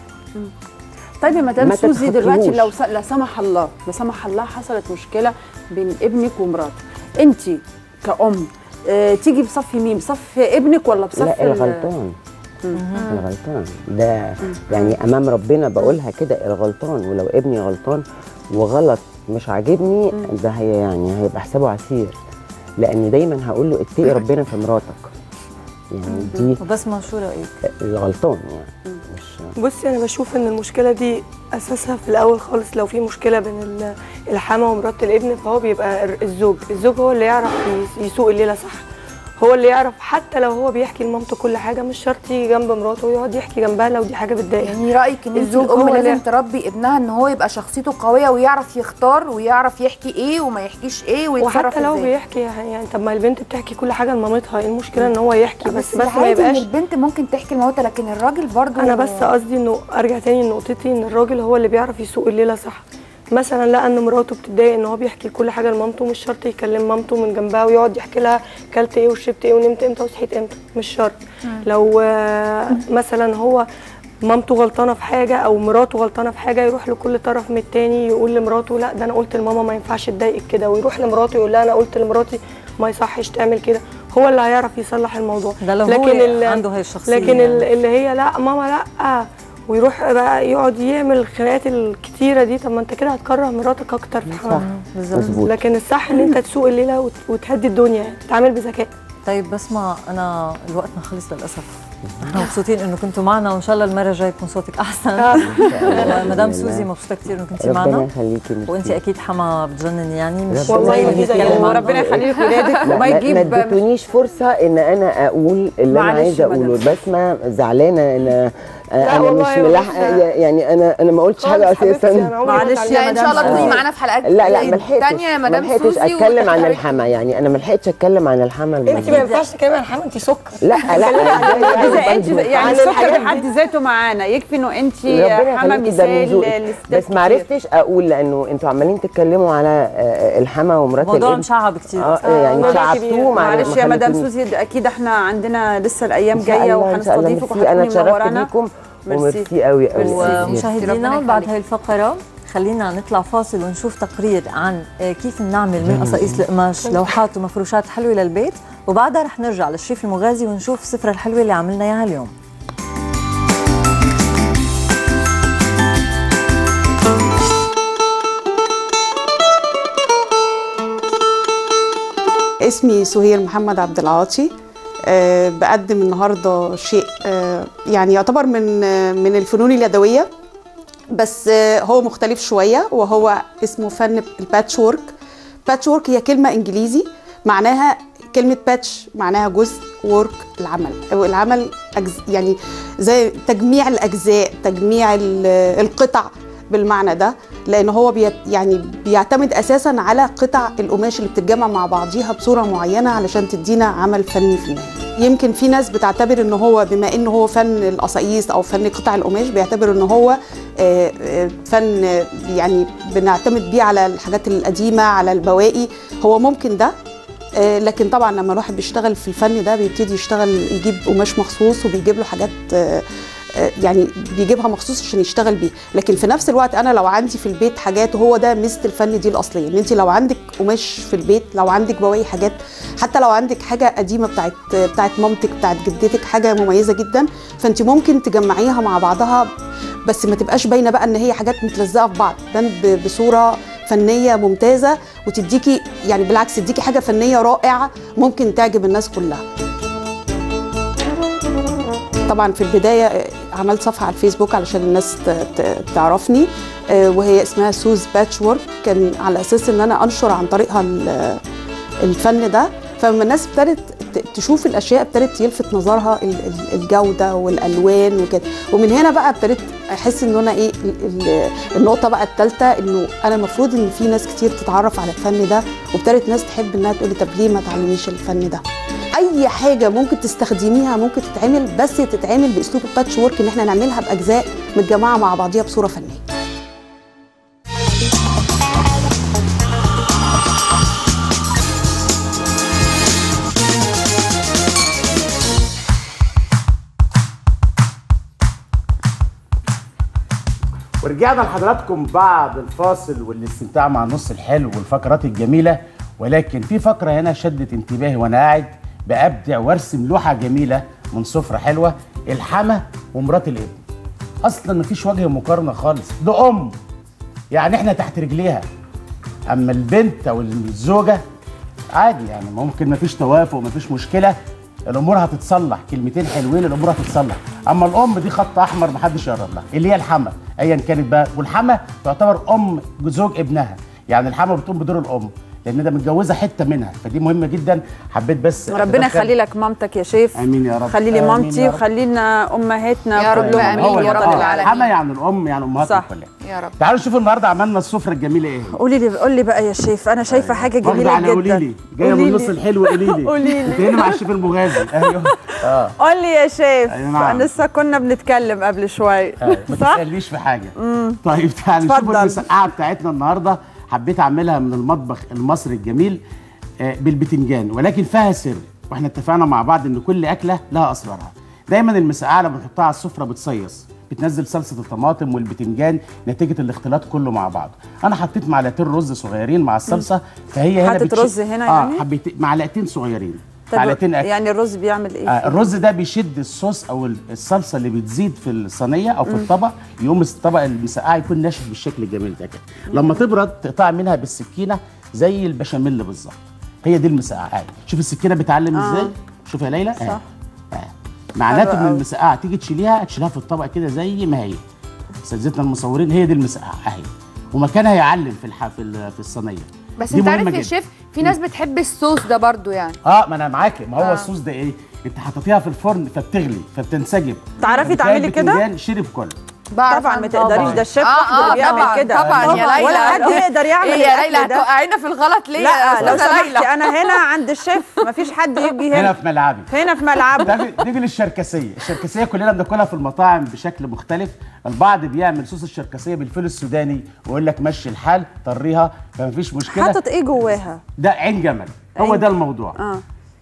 طيب يا مدام ما سوزي تتخطيهوش. دلوقتي لو س... لا سمح الله لا سمح الله حصلت مشكله بين ابنك ومراته انت كأم آه تيجي بصف مين بصف ابنك ولا بصف لا ال- الغلطان مم. الغلطان ده يعني أمام ربنا بقولها كده الغلطان ولو ابني غلطان وغلط مش عاجبني ده هي يعني هيبقى حسابه عسير لأن دايما هقول له اتقي ربنا في مراتك يعني دي وبسمع شو رايك الغلطان يعني مش بصي انا بشوف ان المشكله دي اساسها في الاول خالص لو في مشكله بين ال- الحما ومرات الابن فهو بيبقى الر- الزوج الزوج هو اللي يعرف يس- يسوق الليله صح هو اللي يعرف حتى لو هو بيحكي لمامته كل حاجه مش شرط يجي جنب مراته ويقعد يحكي جنبها لو دي حاجه بتضايق يعني رايك ان انت الزوج الام هو اللي- لازم تربي ابنها ان هو يبقى شخصيته قويه ويعرف يختار ويعرف يحكي ايه وما يحكيش ايه ويتصرف وحتى لو ازاي بيحكي يعني طب ما البنت بتحكي كل حاجه لمامتها ايه المشكله ان هو يحكي بس بس ما العادي يبقاش ان البنت ممكن تحكي لمامتها لكن الراجل برضو انا بس قصدي انه ارجع تاني لنقطتي ان الراجل هو اللي بيعرف يسوق الليله صح مثلا لقى ان مراته بتتضايق ان هو بيحكي كل حاجه لمامته مش شرط يكلم مامته من جنبها ويقعد يحكي لها كلت ايه وشربت ايه ونمت امتى وصحيت امتى مش شرط لو آه، مثلا هو مامته غلطانه في حاجه او مراته غلطانه في حاجه يروح لكل طرف من التاني يقول لمراته لا ده انا قلت لماما ما ينفعش تضايقك كده ويروح لمراته يقول لها انا قلت لمراتي ما يصحش تعمل كده هو اللي هيعرف يصلح الموضوع ده لو هو ال- عنده هاي الشخصية لكن يعني. ال- اللي هي لا ماما لا ويروح بقى يقعد يعمل الخناقات الكتيره دي طب ما انت كده هتكره مراتك اكتر في حوار بالظبط. لكن الصح ان انت تسوق الليله وت- وتهدي الدنيا تتعامل بذكاء طيب بسمع انا الوقتنا خلص للاسف احنا مبسوطين انه كنتوا معنا وان شاء الله المره الجايه يكون صوتك احسن ومدام سوزي مبسوطه كثير انه كنتي ربنا معنا يخليكي ميرسي. وانت اكيد حما بتجنن يعني مش ربنا زي اللي يخليكي. بيتكلم عنه. وربنا يخلي لك ولادك لا، وما ما- يجيب ما اديتونيش فرصه ان انا اقول اللي انا معلش عايزه يا مدام. اقوله بسمه زعلانه ان لا انا والله مش يا ملاحقه باشا. يعني انا انا ما قلتش حاجه اساسا معلش لا ان شاء الله تكوني معانا في حلقات لا لا ما لحقتش تانية يا ما مدام لحقتش سوزي اتكلم عن وتحضري- الحما يعني انا ما لحقتش اتكلم عن الحما انت ما الموجود. ينفعش تتكلمي عن حما انت سكر لا لا اذا انت برضو. يعني عن السكر الحاجات بحد ذاته معانا يكفي انه انت ربنا حما يخليكي ده من مثال ذوقك لستات بس ما عرفتش اقول لانه انتوا عمالين تتكلموا على آه، الحما ومرات موضوع الابن مشعب كتير. اه آه، يعني موضوع شعبتوه كبير. مع معلش يا مدام خلتوني- سوزي ده اكيد احنا عندنا لسه الايام إن شاء جايه الله، إن شاء الله. وهنستضيفك ميرسي. انا وهتكوني اتشرفت منورانا بيكم ميرسي. وميرسي قوي قوي ومشاهدينا بعد هاي الفقرة خلينا نطلع فاصل ونشوف تقرير عن آه، كيف نعمل من قصاقيس القماش لوحات ومفروشات حلوة للبيت وبعدها رح نرجع للشيف المغازي ونشوف السفرة الحلوة اللي عملنا اياها اليوم اسمي سهير محمد عبد العاطي أه بقدم النهارده شيء أه يعني يعتبر من آه، من الفنون اليدويه بس آه، هو مختلف شويه وهو اسمه فن الباتش وورك باتش وورك هي كلمه انجليزي معناها كلمه باتش معناها جزء وورك العمل أو العمل أجز يعني زي تجميع الاجزاء تجميع ال- القطع بالمعنى ده لان هو بيت يعني بيعتمد اساسا على قطع القماش اللي بتتجمع مع بعضيها بصوره معينه علشان تدينا عمل فني في النهايه يمكن في ناس بتعتبر ان هو بما ان هو فن القصاقيس او فن قطع القماش بيعتبر ان هو آه، آه، فن آه، يعني بنعتمد بيه على الحاجات القديمه على البواقي هو ممكن ده آه، لكن طبعا لما الواحد بيشتغل في الفن ده بيبتدي يشتغل يجيب قماش مخصوص وبيجيب له حاجات آه، آه، يعني بيجيبها مخصوص عشان يشتغل بيها لكن في نفس الوقت انا لو عندي في البيت حاجات وهو ده ميزه الفن دي الاصليه ان انت لو عندك قماش في البيت لو عندك بواقي حاجات حتى لو عندك حاجه قديمه بتاعت بتاعت مامتك بتاعت جدتك حاجه مميزه جدا فانت ممكن تجمعيها مع بعضها بس ما تبقاش باينه بقى ان هي حاجات متلزقه في بعض تبان ب- بصوره فنيه ممتازه وتديكي يعني بالعكس تديكي حاجه فنيه رائعه ممكن تعجب الناس كلها طبعا في البدايه آه، عملت صفحه على الفيسبوك علشان الناس ت- ت- تعرفني آه، وهي اسمها سوز باتش وورك كان على اساس ان انا انشر عن طريقها ال- الفن ده فلما الناس ابتدت ت- تشوف الاشياء ابتدت يلفت نظرها ال- ال- الجوده والالوان وكده ومن هنا بقى ابتديت احس ان انا ايه ال- ال- النقطه بقى الثالثه انه انا المفروض ان في ناس كتير تتعرف على الفن ده وابتدت ناس تحب انها تقول لي طب ليه ما تعلميش الفن ده اي حاجه ممكن تستخدميها ممكن تتعمل بس تتعمل باسلوب الباتش وورك ان احنا نعملها باجزاء متجمعه مع بعضيها بصوره فنيه ورجعنا لحضراتكم بعد الفاصل والاستمتاع مع النص الحلو والفقرات الجميله ولكن في فقره هنا شدت انتباهي وانا قاعد بابدع وارسم لوحه جميله من سفره حلوه الحما ومرات الابن اصلا مفيش وجه مقارنه خالص ده ام يعني احنا تحت رجليها اما البنت او الزوجه عادي يعني ممكن مفيش توافق مفيش مشكله الامور هتتصلح كلمتين حلوين الامور هتتصلح اما الام دي خط احمر محدش يقرب لها اللي هي الحما ايا كانت بقى والحما تعتبر ام زوج ابنها يعني الحما بتقوم بدور الام لان ده متجوزه حته منها فدي مهمه جدا حبيت بس ربنا أتدخل. يخلي لك مامتك يا شيف امين يا رب خلي لي آمين مامتي يا رب. وخلي لنا امهاتنا يا رب كلهم آمين هو يا ده. رب آه، العالمين. الحما يعني الام يعني امهاتنا صح. كلها يا رب تعالوا نشوف النهارده عملنا السفره الجميله ايه قولي لي قولي لي بقى يا شيف انا شايفه حاجه واخدة جميله على جدا قولي لي جايه من قولي النص لي. الحلو قولي لي قولي لي. انت هنا مع الشيف المغازي ايوه اه قول لي يا شيف أي نعم. لسه كنا بنتكلم قبل شويه أيوة، ما صح تسالنيش في حاجه مم. طيب تعالى نشوف اتفضل. المسقعه بتاعتنا النهارده حبيت اعملها من المطبخ المصري الجميل آه، بالبتنجان ولكن فيها سر واحنا اتفقنا مع بعض ان كل اكله لها اسرارها دايما المسقعه لما بنحطها على السفره بتصيص بتنزل صلصه الطماطم والبتنجان نتيجه الاختلاط كله مع بعض انا حطيت معلقتين رز صغيرين مع الصلصه فهي هنا حاطط بتش- رز هنا اه يعني؟ حبيت معلقتين صغيرين طب معلقتين اكل يعني الرز بيعمل ايه آه الرز ده بيشد الصوص او الصلصه اللي بتزيد في الصينيه او في مم. الطبق يقوم الطبق المسقعه يكون ناشف بالشكل الجميل ده كده لما تبرد تقطع منها بالسكينه زي البشاميل بالظبط هي دي المسقعه عادي شوف السكينه بتعلم آه. ازاي شوف يا ليلى صح. آه. آه. معناته حلو ان أوي. المسقعه تيجي تشيليها تشيلها في الطبق كده زي ما هي اساتذتنا المصورين هي دي المسقعه اهي ومكانها يعلم في الح... في, ال- في الصينيه بس دي انت عارف مهمة يا جدا. شيف في ناس بتحب الصوص ده برضو يعني اه ما انا معاكي ما هو آه. الصوص ده ايه انت حطيتيها في الفرن فبتغلي فبتنسجم تعرفي فبتلاقي تعملي كده؟ البتنجان شرب كله طبعا ما تقدريش ده الشيف آه، وحده اللي آه، بيعمل طبعا، كده طبعا يا ليلى. ولا حد يقدر يعمل إيه يا الأكل ليلى ده. هتوقعينا في الغلط ليه لا يا لو أستاذة سمحتي ليلى؟ انا هنا عند الشيف مفيش حد يجي هنا هنا في ملعبي هنا في ملعبه نيجي نيجي للشركسيه الشركسيه كلنا بناكلها في المطاعم بشكل مختلف البعض بيعمل صوص الشركسيه بالفول السوداني ويقول لك مشي الحال طريها فمفيش مشكله حاطط ايه جواها ده عين جمل هو عين- ده الموضوع اه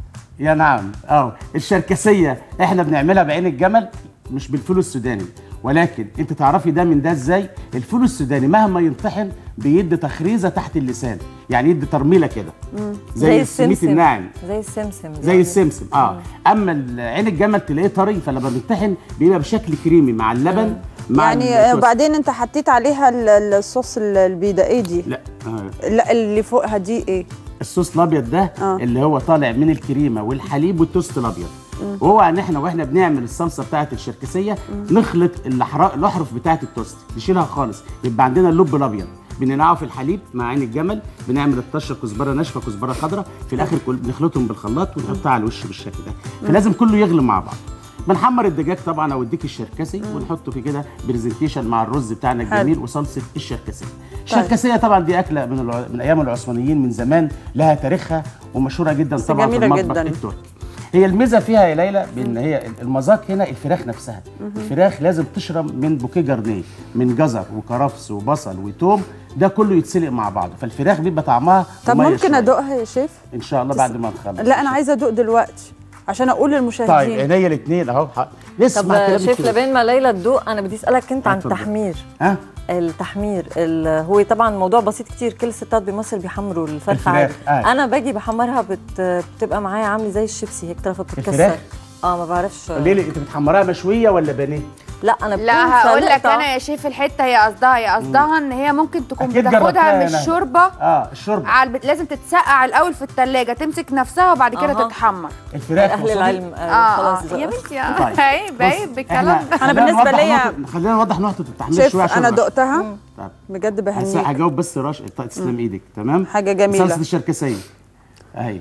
يا نعم اه الشركسيه احنا بنعملها بعين الجمل مش بالفول السوداني ولكن انت تعرفي ده من ده ازاي الفول السوداني مهما ينطحن بيدي تخريزه تحت اللسان يعني يدي ترميله كده مم. زي السميت الناعم زي السمسم زي السمسم اه اما ال- عين الجمل تلاقيه طري فلما بينطحن بيبقى بشكل كريمي مع اللبن مع يعني آه، الصوص. وبعدين انت حطيت عليها ال- ال- الصوص ال- البيضاء دي لا آه. لا اللي فوقها دي ايه الصوص الابيض ده آه. اللي هو طالع من الكريمه والحليب والتوست الابيض وهو ان احنا واحنا بنعمل الصلصه بتاعه الشركسيه نخلط الاحراق الاحرف بتاعه التوست نشيلها خالص يبقى عندنا اللب الابيض بننقعه في الحليب مع عين الجمل بنعمل الطشه كزبره ناشفه كزبره خضراء في الاخر كل بنخلطهم بالخلاط ونحطها على الوش بالشكل ده فلازم كله يغلي مع بعض بنحمر الدجاج طبعا او الديك الشركسي ونحطه في كده برزنتيشن مع الرز بتاعنا حلو. الجميل وصلصه الشركسيه الشركسيه طبعا دي اكله من الع... من ايام العثمانيين من زمان لها تاريخها ومشهوره جدا بس طبعا في جميلة المطبخ جداً. التركي هي الميزه فيها يا ليلى بان هي المذاق هنا الفراخ نفسها مهم. الفراخ لازم تشرب من بوكيه جرنيه من جزر وكرفس وبصل وتوم ده كله يتسلق مع بعضه فالفراخ بيبقى طعمها طب مميز ممكن شوية. ادوقها يا شيف ان شاء الله بعد ما نخلص لا انا عايزه ادوق دلوقتي عشان اقول طيب للمشاهدين عينيا الاثنين اهو ح- نسمع طب كلامك شيف كده. لبين ما ليلى تدوق انا بدي اسالك انت عن اتفضل. التحمير ها التحمير ال- هو طبعا موضوع بسيط كتير كل الستات بمصر بيحمروا الفرخه الفراخ، عادي آه. انا باجي بحمرها بت... بتبقى معايا عامله زي الشيبسي هيك طرفها بتتكسر الفراخ؟ اه ما بعرفش قولي لي انت بتحمرها مشويه ولا بانيه؟ لا انا بكون لا هقول لك سلقتها. انا يا شيف الحته هي قصدها هي قصدها ان هي ممكن تكون أكيد جربتها بتاخدها يا من نهى. الشوربه اه الشوربه على البت... لازم تتسقع الاول في الثلاجه تمسك نفسها وبعد كده أها. تتحمر الفراخ اهل وصلت؟ العلم آه اه خلاص آه. يا بنتي آه. طيب. عيب عيب بص، بالكلام إحنا- ده أنا خلينا بالنسبة نوضح ليا- نقطة- خلينا نوضح نقطه التحمير شيف شويه عشان انا رش. دقتها طيب. بجد هسه بهنيك هجاوب بس رش طيب، تسلم ايدك تمام حاجة جميلة. صلصه الشركسيه اهي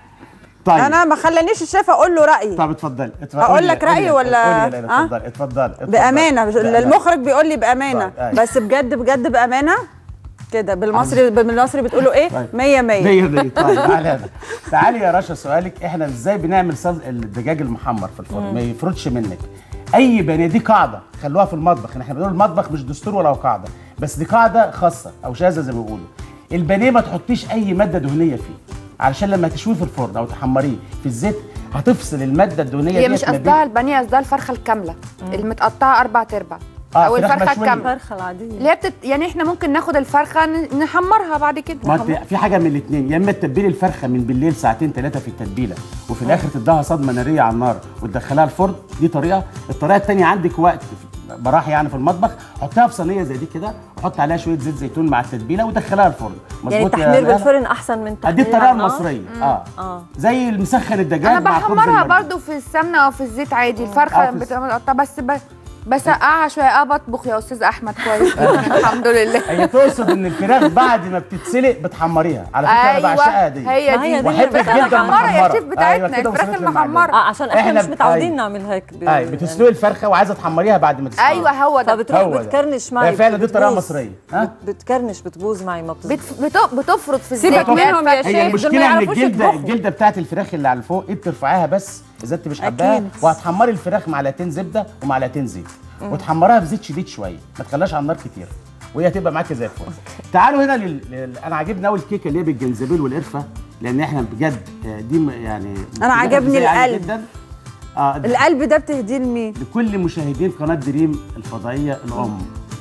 طيب انا ما خلانيش الشيف اقول له رايي طب اتفضلي اتفضلي أقول قولي- لك رأيي قولي- ولا- قولي يا ليلى آه؟ اتفضلي اتفضلي اتفضلي. بامانه لا، لا. المخرج بيقول لي بامانه طيب، أيوة. بس بجد بجد بامانه كده بالمصري بالمصري بتقولوا ايه طيب. 100 100 مية مية طيب تعالي هذا تعالي يا رشا سؤالك احنا ازاي بنعمل صل... الدجاج المحمر في الفرن ما يفرطش منك اي بني دي قاعده خلوها في المطبخ احنا بنقول المطبخ مش دستور ولا قاعده بس دي قاعده خاصه او شاذه زي ما بيقولوا البانيه ما تحطيش اي ماده دهنيه فيه علشان لما تشويه في الفرن او تحمريه في الزيت هتفصل الماده الدهنيه هي ديت مش ما بين- قصدها البانيه قصدها الفرخه الكامله المتقطعه اربع ارباع آه، او فراخ الفرخه مشوية. الكامله الفرخه العاديه اللي هي بتت... يعني احنا ممكن ناخد الفرخه ن- نحمرها بعد كده ما انت في حاجه من الاثنين يا اما تتبلي الفرخه من بالليل ساعتين ثلاثه في التتبيله وفي الاخر تديها صدمه ناريه على النار وتدخلها الفرن دي طريقه الطريقه الثانيه عندك وقت براح يعني في المطبخ حطها في صينيه زي دي كده وحط عليها شويه زيت زيتون مع التتبيله ودخلها الفرن يعني مظبوط يا التحمير ليلى؟ بالفرن احسن من دي تحمير الطريقه على النار؟ المصريه اه اه زي المسخن الدجاج انا مع خبز بحمرها المرق. برضو في السمنه او في الزيت عادي آه، الفرخه في- بتبقى متقطعه بس ب... بسقعها شويه اه بطبخ يا استاذ احمد كويس جدا الحمد لله هي تقصد ان الفراخ بعد ما بتتسلق بتحمريها على فكره انا أيوة، بعشقها دي هي ما هي دي واحبك الفراخ جدا المحمرة يا شيف محمرة. بتاعتنا، كده الفراخ وصلت للمعلومة. المحمرة. اه عشان احنا, مش ب- متعودين أيوة. نعمل هيك ب... اي بتسلقي الفرخه وعايزه تحمريها بعد ما تسلقيها ايوه هو ده فبتروح هو ده. بتكرنش معي هي فعلا دي الطريقه بتبوظ. المصريه ها بتكرنش بتبوظ معي ما بتظبط بت... بت... بتفرط في الزيت سيبك وهي منهم يا الفرخة. شيخ. هي دول ما المشكله ان يعرفوش الجلده يطبخوا. الجلده بتاعت الفراخ اللي على فوق انت ترفعيها بس اذا انت مش حباها أكيد. وهتحمري الفراخ معلقتين زبده ومعلقتين زيت وتحمرها بزيت شديد شويه ما تخليهاش على النار كتير وهي هتبقى معاكي زي الفل تعالوا هنا لل... لل... انا عاجبني قوي الكيكه اللي هي بالجنزبيل والقرفه لان احنا بجد آه، دي م- يعني أنا عجبني غذائية عالية القلب. جدا اه القلب ده بتهديه لمين لكل مشاهدين قناه دريم الفضائيه الام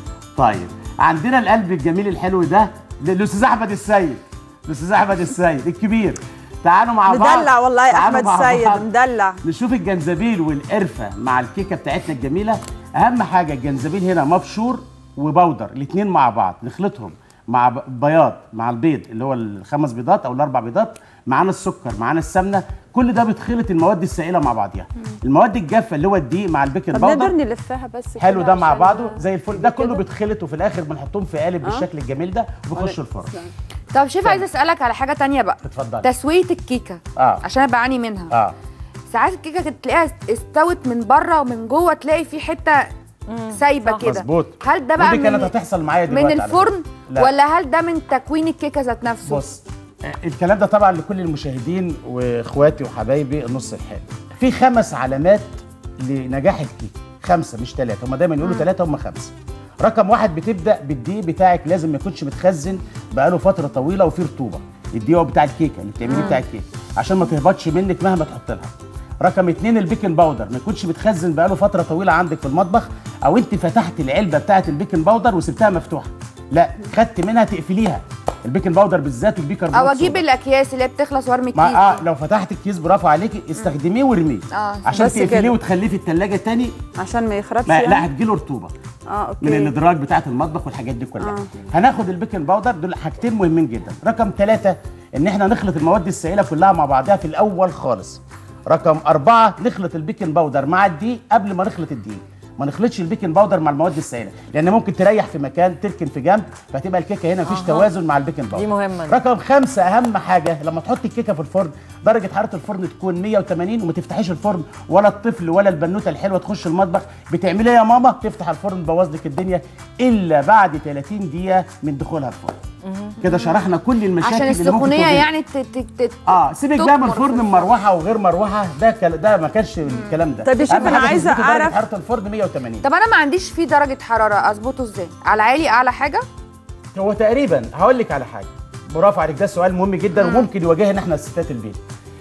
طيب عندنا القلب الجميل الحلو ده للاستاذ احمد السيد الاستاذ احمد السيد الكبير تعالوا مع بعض مدلع والله يا تعالوا احمد مع السيد بعض. مدلع نشوف الجنزبيل والقرفه مع الكيكه بتاعتنا الجميله اهم حاجه الجنزبيل هنا مبشور وبودر الاثنين مع بعض نخلطهم مع ب- بياض مع البيض اللي هو الخمس بيضات او الاربع بيضات معانا السكر معانا السمنه كل ده بتخلط المواد السائله مع بعضيها المواد الجافه اللي هو الدقيق مع البيكنج طب باودر نقدر نلفها بس حلو كده ده مع عشان- بعضه زي الفل ده كله بيتخلط وفي الاخر بنحطهم في قالب آه. بالشكل الجميل ده وبيخشوا الفرن طب شيف عايزه اسالك على حاجه تانية بقى اتفضل تسويه الكيكه اه عشان انا بعاني منها اه ساعات الكيكه كانت تلاقيها استوت من بره ومن جوه تلاقي في حته سايبه كده مظبوط هل ده بقى ودي كانت من, هتحصل معايا من دلوقتي على الفرن فكرة. لا. ولا هل ده من تكوين الكيكه ذات نفسه بص آه، الكلام ده طبعا لكل المشاهدين واخواتي وحبايبي النص الحلو في خمس علامات لنجاح الكيك خمسه مش ثلاثه هم دايما يقولوا ثلاثه هم خمسه رقم واحد بتبدا بالدقيق بتاعك لازم ما يكونش متخزن بقاله فتره طويله وفيه رطوبه الدقيق هو بتاع الكيكه اللي بتعمليه بتاع الكيكه عشان ما تهبطش منك مهما تحط لها رقم اتنين البيكنج باودر ما يكونش متخزن بقاله فتره طويله عندك في المطبخ او انت فتحت العلبه بتاعه البيكنج باودر وسبتها مفتوحه لا خدت منها تقفليها البيكنج باودر بالذات والبيكربونات او اجيب صودا. الاكياس اللي هي بتخلص وارمي الكيس ما اه دي. لو فتحت الكيس برافو عليكي استخدميه وارميه اه عشان بس تقفليه كده. وتخليه في الثلاجه تاني عشان ما يخربش ما يعني؟ لا هتجيله رطوبه اه اوكي من الادراج بتاعه المطبخ والحاجات دي كلها آه. هناخد البيكنج باودر دول حاجتين مهمين جدا رقم ثلاثة ان احنا نخلط المواد السائله كلها مع بعضها في الاول خالص رقم أربعة نخلط البيكنج باودر مع الدقيق قبل ما نخلط الدقيق ما نخلطش البيكنج باودر مع المواد السائله لان ممكن تريح في مكان تركن في جنب فهتبقى الكيكه هنا مفيش أها. توازن مع البيكنج باودر دي مهمة دي. رقم خمسة أهم حاجة لما تحطي الكيكة في الفرن درجة حرارة الفرن تكون 180 وما تفتحيش الفرن ولا الطفل ولا البنوتة الحلوة تخش المطبخ بتعملي إيه يا ماما تفتح الفرن تبوظ لك الدنيا إلا بعد 30 دقيقة من دخولها الفرن كده شرحنا كل المشاكل عشان اللي ممكن السخونيه تواجهها. يعني ت- ت- ت- اه سيبك بقى من تكمر في فرن مروحه وغير مروحه ده كل... ده ما كانش الكلام ده طيب يا شيف أهم أنا حاجة عايزة تظبطي درجة أعرف- حراره الفرن 180 طب انا ما عنديش فيه درجه حراره اظبطه ازاي على عالي اعلى حاجه هو تقريبا هقول لك على حاجه برافو عليك ده سؤال مهم جدا وممكن يواجهنا احنا ستات البيت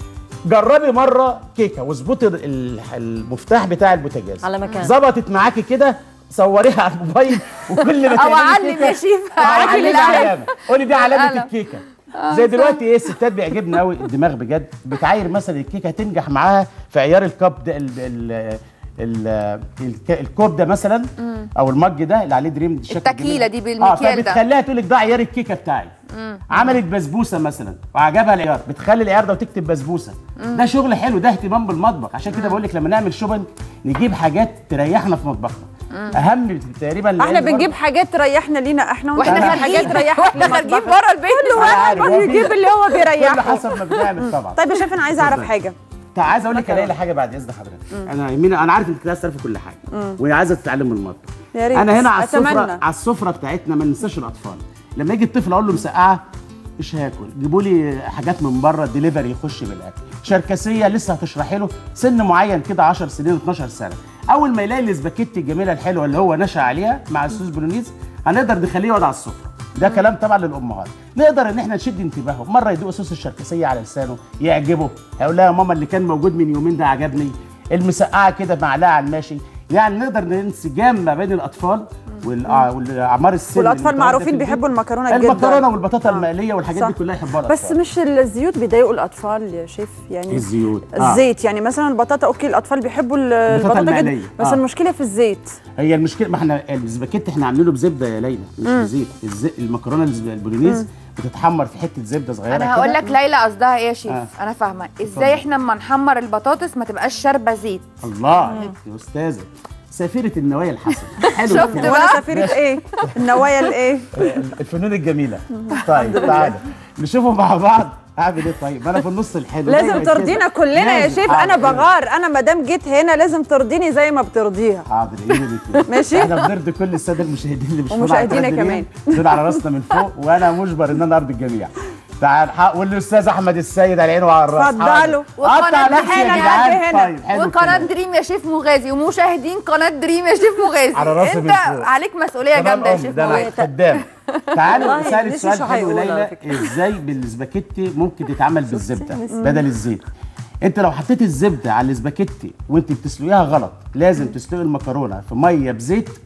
جربي مره كيكه واظبطي ال- المفتاح بتاع البوتاجاز على مكان. ظبطت معاكي كده صوريها على الموبايل وكل ما أو تعملي علم كيكة- يا شيف، آه، علم علمي القلم. علامه قولي دي علامه القلم. الكيكه آه، زي صح. دلوقتي ايه الستات بيعجبني قوي الدماغ بجد بتعاير مثلا الكيكه تنجح معاها في عيار الكاب ده ال ال ال الك- الكوب ده مثلا مم. او المج ده اللي عليه دريم الشكل التكيلة الجميل. دي بالمكيال ده. اه فبتخليها تقول لك ده عيار الكيكه بتاعي مم. عملت بسبوسه مثلا وعجبها العيار بتخلي العيار ده وتكتب بسبوسه مم. ده شغل حلو ده اهتمام بالمطبخ عشان كده بقول لك لما نعمل شوبنج نجيب حاجات تريحنا في مطبخنا مم. اهم تقريبا احنا لأن بنجيب حاجات تريحنا لينا احنا وإحنا ونجيب خارجين. حاجات تريحك وإحنا خارجين بره البيت كل أنا عارف، واحد هو في- بيجيب اللي هو بيريحه كل حسب ما بنعمل طبعا طيب يا شيف انا عايزه اعرف اتفضل. حاجه طيب عايز اقول لك الاقي حاجه بعد اذن حضرتك انا يمينة انا عارف انك عايز تعرفي كل حاجه مم. وعايزه تتعلم من المطبخ يا ريت انا هنا على أتمنى. السفره على السفره بتاعتنا ما ننساش الاطفال لما يجي الطفل اقول له مسقعه مش هاكل جيبوا لي حاجات من بره ديليفري يخش بالاكل شركسيه لسه هتشرحي له سن معين كده 10 سنين 12 سنه اول ما يلاقي الاسباجيتي الجميله الحلوه اللي هو نشا عليها مع السوس بولونيز هنقدر نخليه يقعد على السفره ده كلام طبعا للامهات نقدر ان احنا نشد انتباهه مره يدوق صوص الشركسيه على لسانه يعجبه هيقول لها يا ماما اللي كان موجود من يومين ده عجبني المسقعه كده معلقه على الماشي يعني نقدر انسجام ما بين الاطفال والأع- والاعمار السن والاطفال المتواجدة معروفين في البيت. بيحبوا المكرونه جدا المكرونه والبطاطا المقليه والحاجات صح. دي كلها يحبوها بس الاطفال مش الزيوت بيضايقوا الاطفال يا شيف يعني الزيوت آه. الزيت يعني مثلا البطاطا اوكي الاطفال بيحبوا ال- البطاطا البطاطا جدا المقلية. بس آه. المشكله في الزيت هي المشكله ما احنا السباكيت احنا عاملينه بزبده يا ليلى مش مم. بزيت الز... المكرونه الز- البولونيز مم. بتتحمر في حته زبده صغيره انا هقول كده. لك ليلى قصدها ايه يا شيف آه. انا فاهمه ازاي احنا اما نحمر البطاطس ما تبقاش شاربه زيت الله يا استاذه سفيره النوايا الحسنه حلو شفت الكلام. بقى؟ وانا سفيره ايه النوايا الايه الفنون الجميله طيب تعالى نشوفوا مع بعض اعمل ايه طيب انا في النص الحلو لازم دايماً كده. ترضينا كلنا يا لازم. شيف انا حاضر. بغار انا ما دام جيت هنا لازم ترضيني زي ما بترضيها حاضر ايه اللي كده ماشي. احنا بنرضي كل الساده المشاهدين اللي مش ومشاهدينا كمان. دول على راسنا من فوق وانا مجبر ان انا ارضي الجميع تعال حق والاستاذ احمد السيد على العين وعلى الراس اتفضلوا. حاضر. قطع وقناه نفسي يا دريم جدعان هنا. طيب حلو وقناه الكلام. دريم يا شيف مغازي ومشاهدين قناه دريم يا شيف مغازي على راسي انت من فوق. عليك مسؤوليه تمام جامده يا أم، شيف ده أنا مغازي خدام تعالوا والله اسالك نسي سؤال شو حلو هيقول على ليلى فكرة. ازاي بالسباكيتي ممكن تتعمل بالزبده نسي. بدل الزيت انت لو حطيت الزبده على الاسباجيتي وانت بتسلقيها غلط لازم تسلقي المكرونه في ميه بزيت